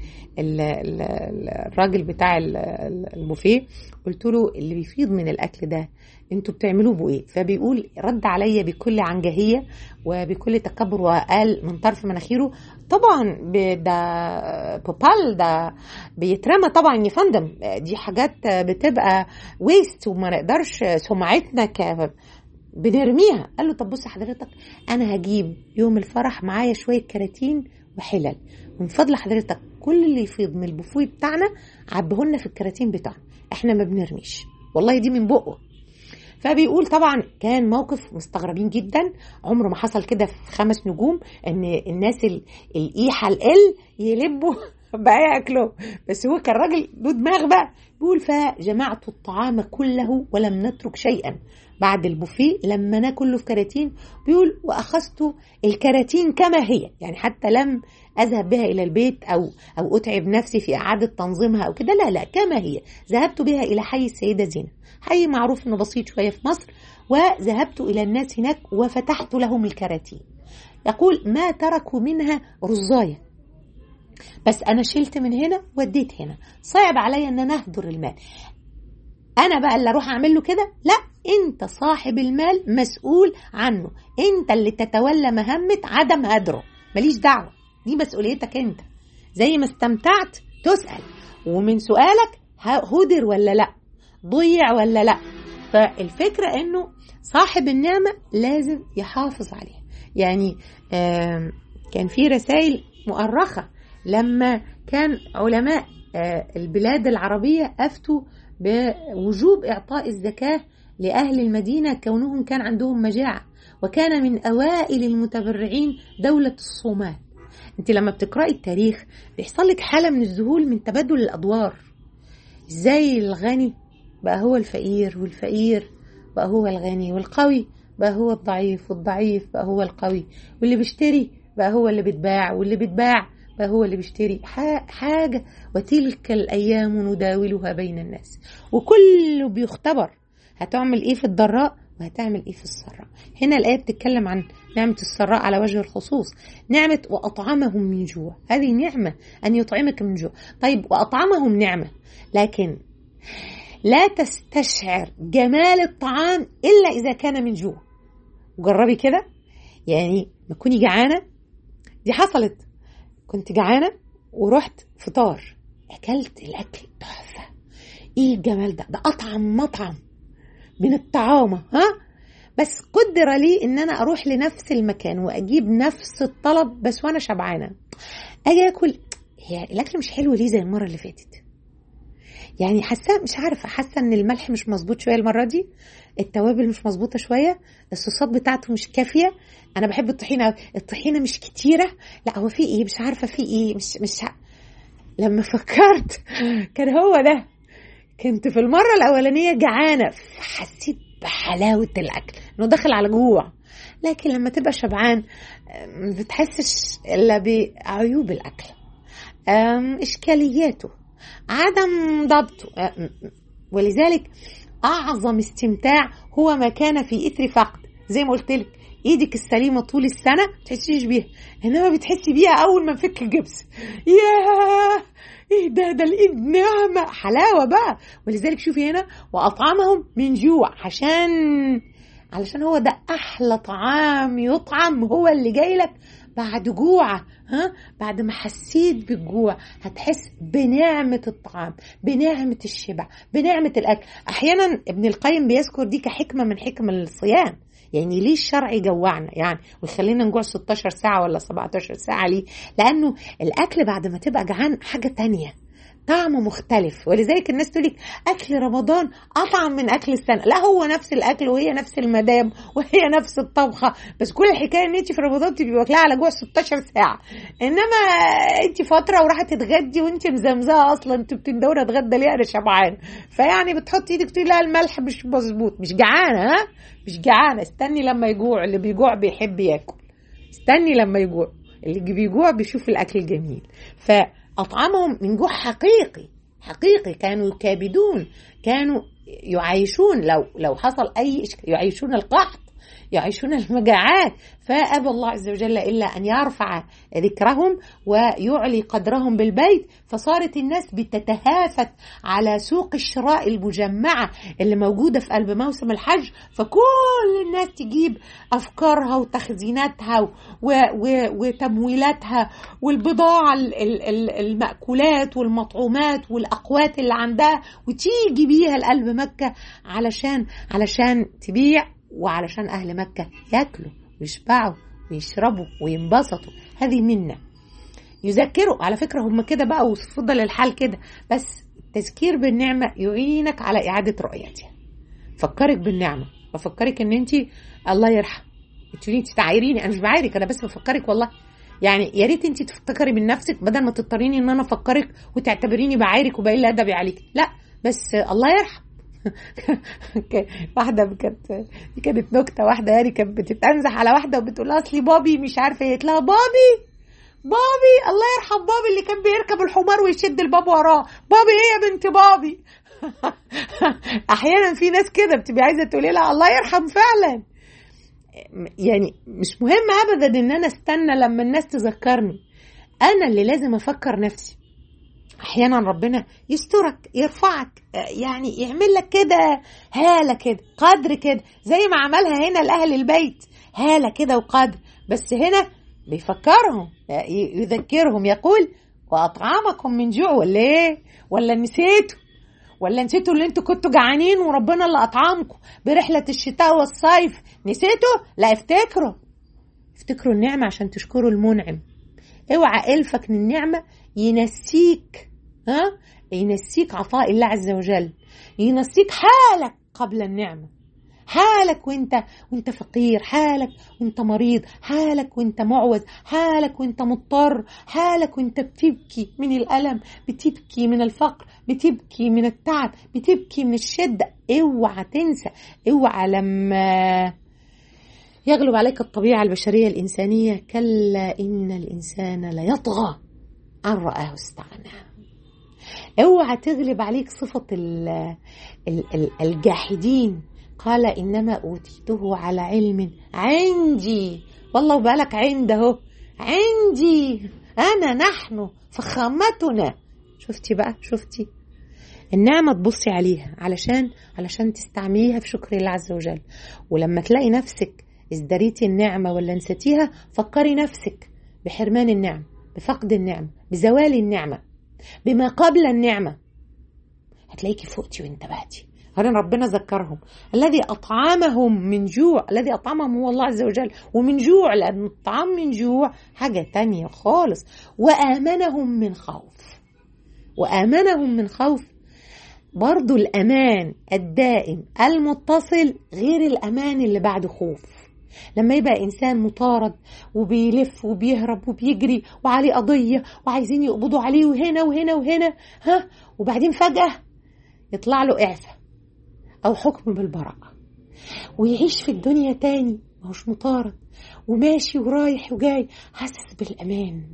للراجل بتاع البوفيه قلت له اللي بيفيض من الاكل ده انتوا بتعملوه بايه فبيقول رد عليا بكل عنجهيه وبكل تكبر وقال من طرف مناخيره طبعا ده بوبال ده بيترمى طبعا يا فندم دي حاجات بتبقى ويست وما نقدرش سمعتنا ك بنرميها قال له طب بص حضرتك انا هجيب يوم الفرح معايا شويه كراتين وحلل من فضل حضرتك كل اللي يفيض من البوفيه بتاعنا عبهولنا في الكراتين بتاعنا احنا ما بنرميش والله دي من بقه فبيقول طبعا كان موقف مستغربين جدا عمره ما حصل كده في خمس نجوم ان الناس الايحه القل يلبوا بقى ياكلوا بس هو كان راجل له دماغ بقى بيقول فجمعت الطعام كله ولم نترك شيئا بعد البوفيه لما ناكله في كراتين بيقول واخذت الكراتين كما هي يعني حتى لم اذهب بها الى البيت او او اتعب نفسي في اعاده تنظيمها او كده لا لا كما هي ذهبت بها الى حي السيده زينب حي معروف انه بسيط شويه في مصر وذهبت الى الناس هناك وفتحت لهم الكراتين يقول ما تركوا منها رزايه بس انا شلت من هنا وديت هنا صعب عليا ان انا اهدر المال انا بقى اللي اروح اعمل له كده لا انت صاحب المال مسؤول عنه انت اللي تتولى مهمه عدم هدره ماليش دعوه دي مسؤوليتك انت زي ما استمتعت تسال ومن سؤالك هدر ولا لا ضيع ولا لا فالفكره انه صاحب النعمه لازم يحافظ عليها يعني كان في رسائل مؤرخه لما كان علماء البلاد العربيه افتوا بوجوب اعطاء الزكاه لاهل المدينه كونهم كان عندهم مجاعه وكان من اوائل المتبرعين دوله الصومال انت لما بتقراي التاريخ بيحصل لك حاله من الذهول من تبادل الادوار ازاي الغني بقى هو الفقير والفقير بقى هو الغني والقوي بقى هو الضعيف والضعيف بقى هو القوي واللي بيشتري بقى هو اللي بيتباع واللي بيتباع بقى هو اللي بيشتري حاجة وتلك الأيام نداولها بين الناس وكله بيختبر هتعمل ايه في الضراء وهتعمل ايه في السراء هنا الآية بتتكلم عن نعمة السراء على وجه الخصوص نعمة وأطعمهم من جوع هذه نعمة أن يطعمك من جوع طيب وأطعمهم نعمة لكن لا تستشعر جمال الطعام إلا إذا كان من جوع جربي كده يعني ما تكوني جعانة دي حصلت كنت جعانة ورحت فطار أكلت الأكل تحفة إيه الجمال ده ده أطعم مطعم من الطعامة ها بس قدر لي ان انا اروح لنفس المكان واجيب نفس الطلب بس وانا شبعانه اجي اكل هي الاكل مش حلو ليه زي المره اللي فاتت يعني حاسه مش عارفه حاسه ان الملح مش مظبوط شويه المره دي التوابل مش مظبوطه شويه الصوصات بتاعته مش كافيه انا بحب الطحينه الطحينه مش كتيره لا هو في ايه مش عارفه في ايه مش مش ع... لما فكرت كان هو ده كنت في المره الاولانيه جعانه فحسيت بحلاوه الاكل انه داخل على جوع لكن لما تبقى شبعان ما بتحسش الا بعيوب الاكل اشكالياته عدم ضبطه ولذلك اعظم استمتاع هو ما كان في اثر فقد زي ما قلت لك ايدك السليمه طول السنه ما تحسيش بيها انما بتحسي بيها اول ما نفك الجبس ياه ايه ده ده الايد ناعمه حلاوه بقى ولذلك شوفي هنا واطعمهم من جوع عشان علشان هو ده احلى طعام يطعم هو اللي جاي لك بعد جوع ها بعد ما حسيت بالجوع هتحس بنعمة الطعام بنعمة الشبع بنعمة الأكل أحيانا ابن القيم بيذكر دي كحكمة من حكم الصيام يعني ليه الشرع يجوعنا يعني ويخلينا نجوع 16 ساعة ولا 17 ساعة ليه لأنه الأكل بعد ما تبقى جعان حاجة تانية طعمه مختلف ولذلك الناس تقول لك اكل رمضان اطعم من اكل السنه لا هو نفس الاكل وهي نفس المدام وهي نفس الطبخه بس كل الحكايه ان انت في رمضان تبقي واكلاها على جوع 16 ساعه انما انت فتره وراحه تتغدي وانت مزمزه اصلا انت بتندوري اتغدى ليه انا شبعان فيعني بتحطي ايدك تقولي لا الملح مش مظبوط مش جعانه ها مش جعانه استني لما يجوع اللي بيجوع بيحب ياكل استني لما يجوع اللي بيجوع بيشوف الاكل جميل فاطعمهم من جوع حقيقي حقيقي كانوا يكابدون كانوا يعيشون لو لو حصل اي إشكال يعيشون القحط يعيشون المجاعات فأبى الله عز وجل إلا أن يرفع ذكرهم ويعلي قدرهم بالبيت فصارت الناس بتتهافت على سوق الشراء المجمعة اللي موجودة في قلب موسم الحج فكل الناس تجيب أفكارها وتخزيناتها و و وتمويلاتها والبضاعة المأكولات والمطعومات والأقوات اللي عندها وتيجي بيها لقلب مكة علشان علشان تبيع وعلشان أهل مكة ياكلوا ويشبعوا ويشربوا وينبسطوا هذه منا يذكروا على فكرة هم كده بقى وفضل الحال كده بس التذكير بالنعمة يعينك على إعادة رؤيتها فكرك بالنعمة بفكرك ان انت الله يرحم تقولي انت تعايريني انا مش بعايرك انا بس بفكرك والله يعني يا ريت انت تفتكري من نفسك بدل ما تضطريني ان انا افكرك وتعتبريني بعايرك وبقيل ادبي عليك لا بس الله يرحم واحده كانت دي كانت نكته واحده يعني كانت بتتنزح على واحده وبتقول لها اصلي بابي مش عارفه ايه لها بابي بابي الله يرحم بابي اللي كان بيركب الحمار ويشد الباب وراه بابي ايه يا بنت بابي احيانا في ناس كده بتبقى عايزه تقولي لها الله يرحم فعلا يعني مش مهم ابدا ان انا استنى لما الناس تذكرني انا اللي لازم افكر نفسي احيانا ربنا يسترك يرفعك يعني يعمل لك كده هاله كده قدر كده زي ما عملها هنا لاهل البيت هاله كده وقدر بس هنا بيفكرهم يذكرهم يقول واطعمكم من جوع ولا ايه ولا نسيتوا ولا نسيتوا اللي انتوا كنتوا جعانين وربنا اللي اطعمكم برحله الشتاء والصيف نسيتوا لا افتكروا افتكروا النعمه عشان تشكروا المنعم اوعى الفك من النعمه ينسيك ها ينسيك عطاء الله عز وجل ينسيك حالك قبل النعمة حالك وانت وانت فقير حالك وانت مريض حالك وانت معوز حالك وانت مضطر حالك وانت بتبكي من الألم بتبكي من الفقر بتبكي من التعب بتبكي من الشدة اوعى تنسى اوعى لما يغلب عليك الطبيعة البشرية الإنسانية كلا إن الإنسان ليطغى أن رآه استغنى اوعى تغلب عليك صفة ال ال ال الجاحدين قال إنما أوتيته على علم عندي والله بالك عنده عندي أنا نحن فخامتنا شفتي بقى شفتي النعمة تبصي عليها علشان علشان تستعمليها في شكر الله عز وجل ولما تلاقي نفسك ازدريتي النعمة ولا نسيتيها فكري نفسك بحرمان النعم بفقد النعمة بزوال النعمة بما قبل النعمة هتلاقيكي فوقتي وانتبهتي هنا ربنا ذكرهم الذي أطعمهم من جوع الذي أطعمهم هو الله عز وجل ومن جوع لأن الطعام من جوع حاجة تانية خالص وآمنهم من خوف وآمنهم من خوف برضو الأمان الدائم المتصل غير الأمان اللي بعد خوف لما يبقى إنسان مطارد وبيلف وبيهرب وبيجري وعليه قضية وعايزين يقبضوا عليه وهنا وهنا وهنا ها وبعدين فجأة يطلع له إعفاء أو حكم بالبراءة ويعيش في الدنيا تاني ماهوش مطارد وماشي ورايح وجاي حاسس بالأمان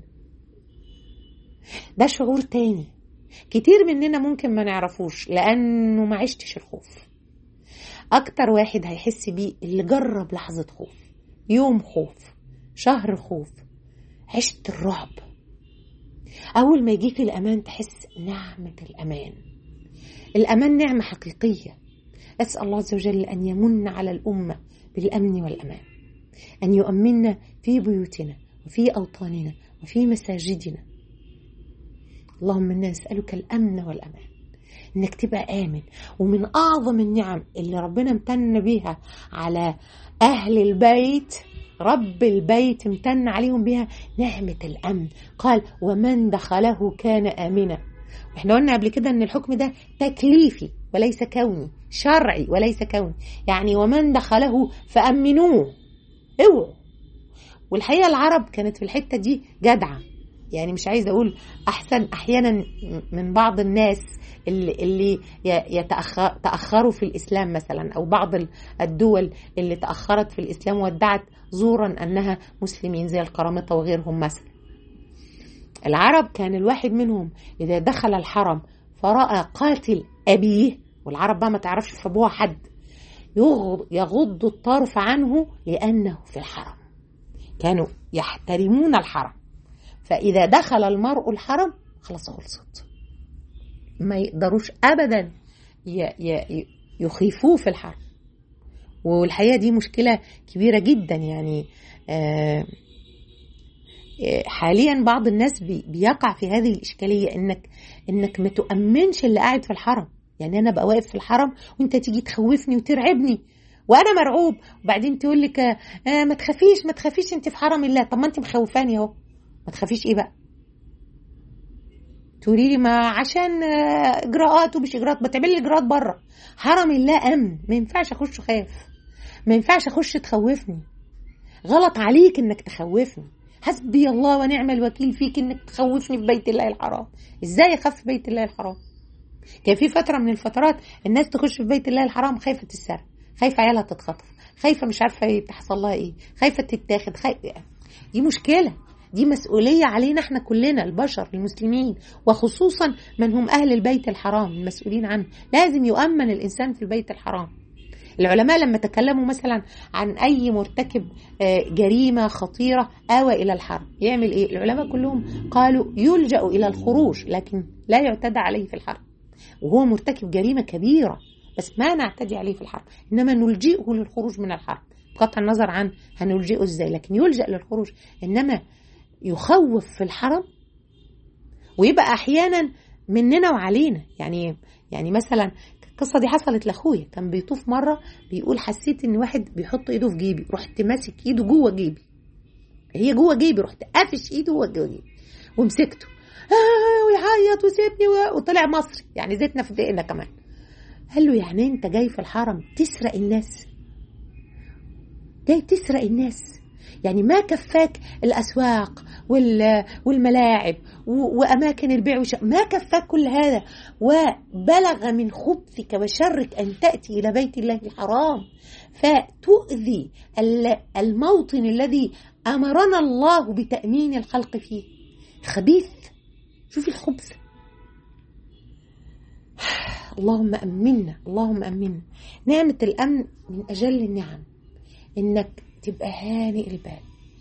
ده شعور تاني كتير مننا ممكن ما نعرفوش لأنه ما عشتش الخوف أكتر واحد هيحس بيه اللي جرب لحظة خوف يوم خوف شهر خوف عشت الرعب أول ما يجيك الأمان تحس نعمة الأمان الأمان نعمة حقيقية أسأل الله عز وجل أن يمن على الأمة بالأمن والأمان أن يؤمننا في بيوتنا وفي أوطاننا وفي مساجدنا اللهم إنا نسألك الأمن والأمان إنك تبقى آمن ومن أعظم النعم اللي ربنا امتن بيها على أهل البيت رب البيت امتن عليهم بها نعمة الأمن قال ومن دخله كان آمنا واحنا قلنا قبل كده ان الحكم ده تكليفي وليس كوني شرعي وليس كوني يعني ومن دخله فأمنوه اوعوا والحقيقة العرب كانت في الحتة دي جدعة يعني مش عايزة أقول أحسن أحيانا من بعض الناس اللي, اللي يتأخر تأخروا في الإسلام مثلا أو بعض الدول اللي تأخرت في الإسلام وادعت زورا أنها مسلمين زي القرامطة وغيرهم مثلا العرب كان الواحد منهم إذا دخل الحرم فرأى قاتل أبيه والعرب بقى ما تعرفش في أبوها حد يغض الطرف عنه لأنه في الحرم كانوا يحترمون الحرم فإذا دخل المرء الحرم خلاص خلصت ما يقدروش أبدا يخيفوه في الحرم والحقيقة دي مشكلة كبيرة جدا يعني حاليا بعض الناس بيقع في هذه الإشكالية إنك إنك ما تؤمنش اللي قاعد في الحرم يعني أنا بقى واقف في الحرم وأنت تيجي تخوفني وترعبني وانا مرعوب وبعدين تقول لك آه ما تخافيش ما تخافيش انت في حرم الله طب ما انت مخوفاني اهو ما تخافيش ايه بقى تقولي لي ما عشان اجراءات ومش اجراءات ما تعملي اجراءات بره حرم الله امن ما ينفعش اخش خاف ما ينفعش اخش تخوفني غلط عليك انك تخوفني حسبي الله ونعم الوكيل فيك انك تخوفني في بيت الله الحرام ازاي اخاف في بيت الله الحرام كان في فتره من الفترات الناس تخش في بيت الله الحرام خايفه تتسرق خايفه عيالها تتخطف خايفه مش عارفه تحصل لها ايه خايفه تتاخد خايفه دي مشكله دي مسؤولية علينا احنا كلنا البشر المسلمين وخصوصا من هم أهل البيت الحرام المسؤولين عنه لازم يؤمن الإنسان في البيت الحرام العلماء لما تكلموا مثلا عن أي مرتكب جريمة خطيرة آوى إلى الحرم يعمل إيه العلماء كلهم قالوا يلجأ إلى الخروج لكن لا يعتدى عليه في الحرم وهو مرتكب جريمة كبيرة بس ما نعتدي عليه في الحرم إنما نلجئه للخروج من الحرم بقطع النظر عن هنلجئه إزاي لكن يلجأ للخروج إنما يخوف في الحرم ويبقى احيانا مننا وعلينا يعني يعني مثلا القصه دي حصلت لاخويا كان بيطوف مره بيقول حسيت ان واحد بيحط ايده في جيبي رحت ماسك ايده جوه جيبي هي جوه جيبي رحت قافش ايده جوه جيبي ومسكته آه ويعيط وسيبني وطلع مصري يعني زيتنا في دقيقنا كمان قال له يعني انت جاي في الحرم تسرق الناس جاي تسرق الناس يعني ما كفاك الأسواق والملاعب وأماكن البيع والشراء ما كفاك كل هذا وبلغ من خبثك وشرك أن تأتي إلى بيت الله الحرام فتؤذي الموطن الذي أمرنا الله بتأمين الخلق فيه خبيث شوفي الخبث اللهم أمنا اللهم أمنا نعمة الأمن من أجل النعم إنك تبقى هانئ البال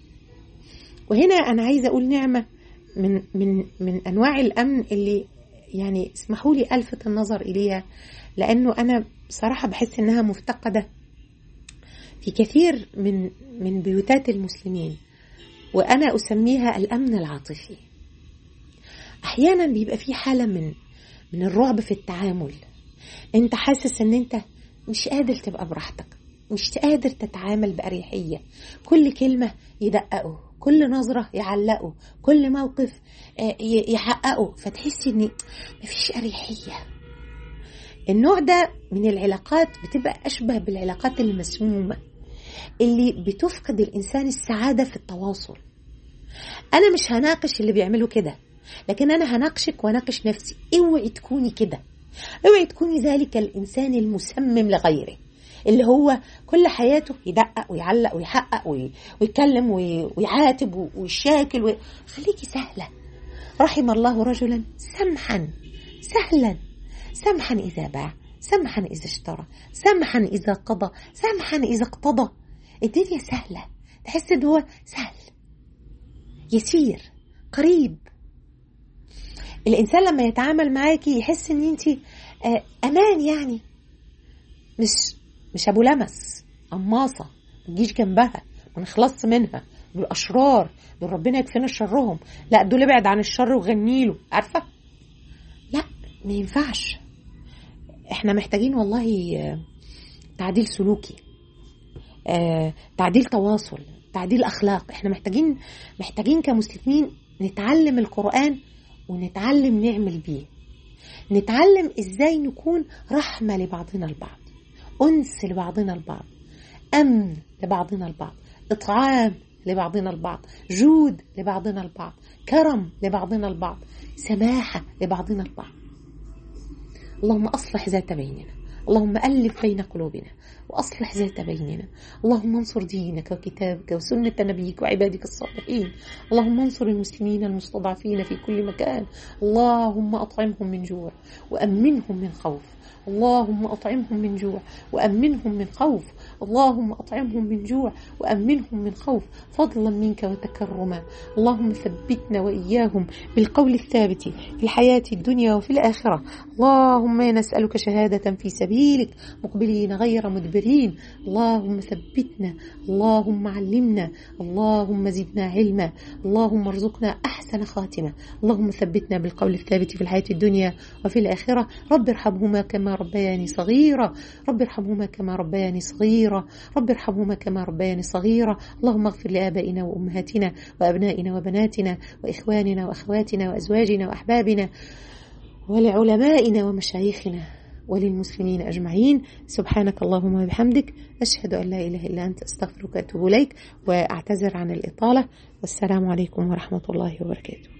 وهنا انا عايزه اقول نعمه من من من انواع الامن اللي يعني اسمحوا لي الفت النظر اليها لانه انا بصراحه بحس انها مفتقده في كثير من من بيوتات المسلمين وانا اسميها الامن العاطفي احيانا بيبقى في حاله من من الرعب في التعامل انت حاسس ان انت مش قادر تبقى براحتك مش قادر تتعامل بأريحية كل كلمة يدققوا كل نظرة يعلقوا كل موقف يحققوا فتحسي ان مفيش أريحية النوع ده من العلاقات بتبقى أشبه بالعلاقات المسمومة اللي بتفقد الإنسان السعادة في التواصل أنا مش هناقش اللي بيعملوا كده لكن أنا هناقشك وناقش نفسي اوعي تكوني كده اوعي تكوني ذلك الإنسان المسمم لغيره اللي هو كل حياته يدقق ويعلق ويحقق ويتكلم ويعاتب ويشاكل وي... خليكي سهلة رحم الله رجلا سمحا سهلا سمحا إذا باع سمحا إذا اشترى سمحا إذا قضى سمحا إذا اقتضى الدنيا سهلة تحس إن هو سهل يسير قريب الإنسان لما يتعامل معاكي يحس إن أنت أمان يعني مش مش ابو لمس قماصه ما تجيش جنبها ما نخلصش منها دول اشرار دول ربنا يكفينا شرهم لا دول ابعد عن الشر وغني له عارفه لا ما ينفعش احنا محتاجين والله تعديل سلوكي آه، تعديل تواصل تعديل اخلاق احنا محتاجين محتاجين كمسلمين نتعلم القران ونتعلم نعمل بيه نتعلم ازاي نكون رحمة لبعضنا البعض أنس لبعضنا البعض أمن لبعضنا البعض إطعام لبعضنا البعض جود لبعضنا البعض كرم لبعضنا البعض سماحة لبعضنا البعض اللهم أصلح ذات بيننا اللهم ألف بين قلوبنا وأصلح ذات بيننا اللهم انصر دينك وكتابك وسنة نبيك وعبادك الصالحين اللهم انصر المسلمين المستضعفين في كل مكان اللهم أطعمهم من جوع وأمنهم من خوف اللهم أطعمهم من جوع وأمنهم من خوف اللهم أطعمهم من جوع وأمنهم من خوف فضلا منك وتكرما اللهم ثبتنا وإياهم بالقول الثابت في الحياة الدنيا وفي الآخرة اللهم نسألك شهادة في سبيلك مقبلين غير مدبرين اللهم ثبتنا اللهم علمنا اللهم زدنا علما اللهم ارزقنا أحسن خاتمة اللهم ثبتنا بالقول الثابت في الحياة الدنيا وفي الآخرة رب ارحمهما كما ربياني صغيرا رب ارحمهما كما ربياني صغيرا رب ارحمهما كما ربياني صغيرا اللهم اغفر لآبائنا وأمهاتنا وأبنائنا وبناتنا وإخواننا وأخواتنا وأزواجنا وأحبابنا ولعلمائنا ومشايخنا وللمسلمين أجمعين سبحانك اللهم وبحمدك أشهد أن لا إله إلا أنت أستغفرك وأتوب إليك وأعتذر عن الإطالة والسلام عليكم ورحمة الله وبركاته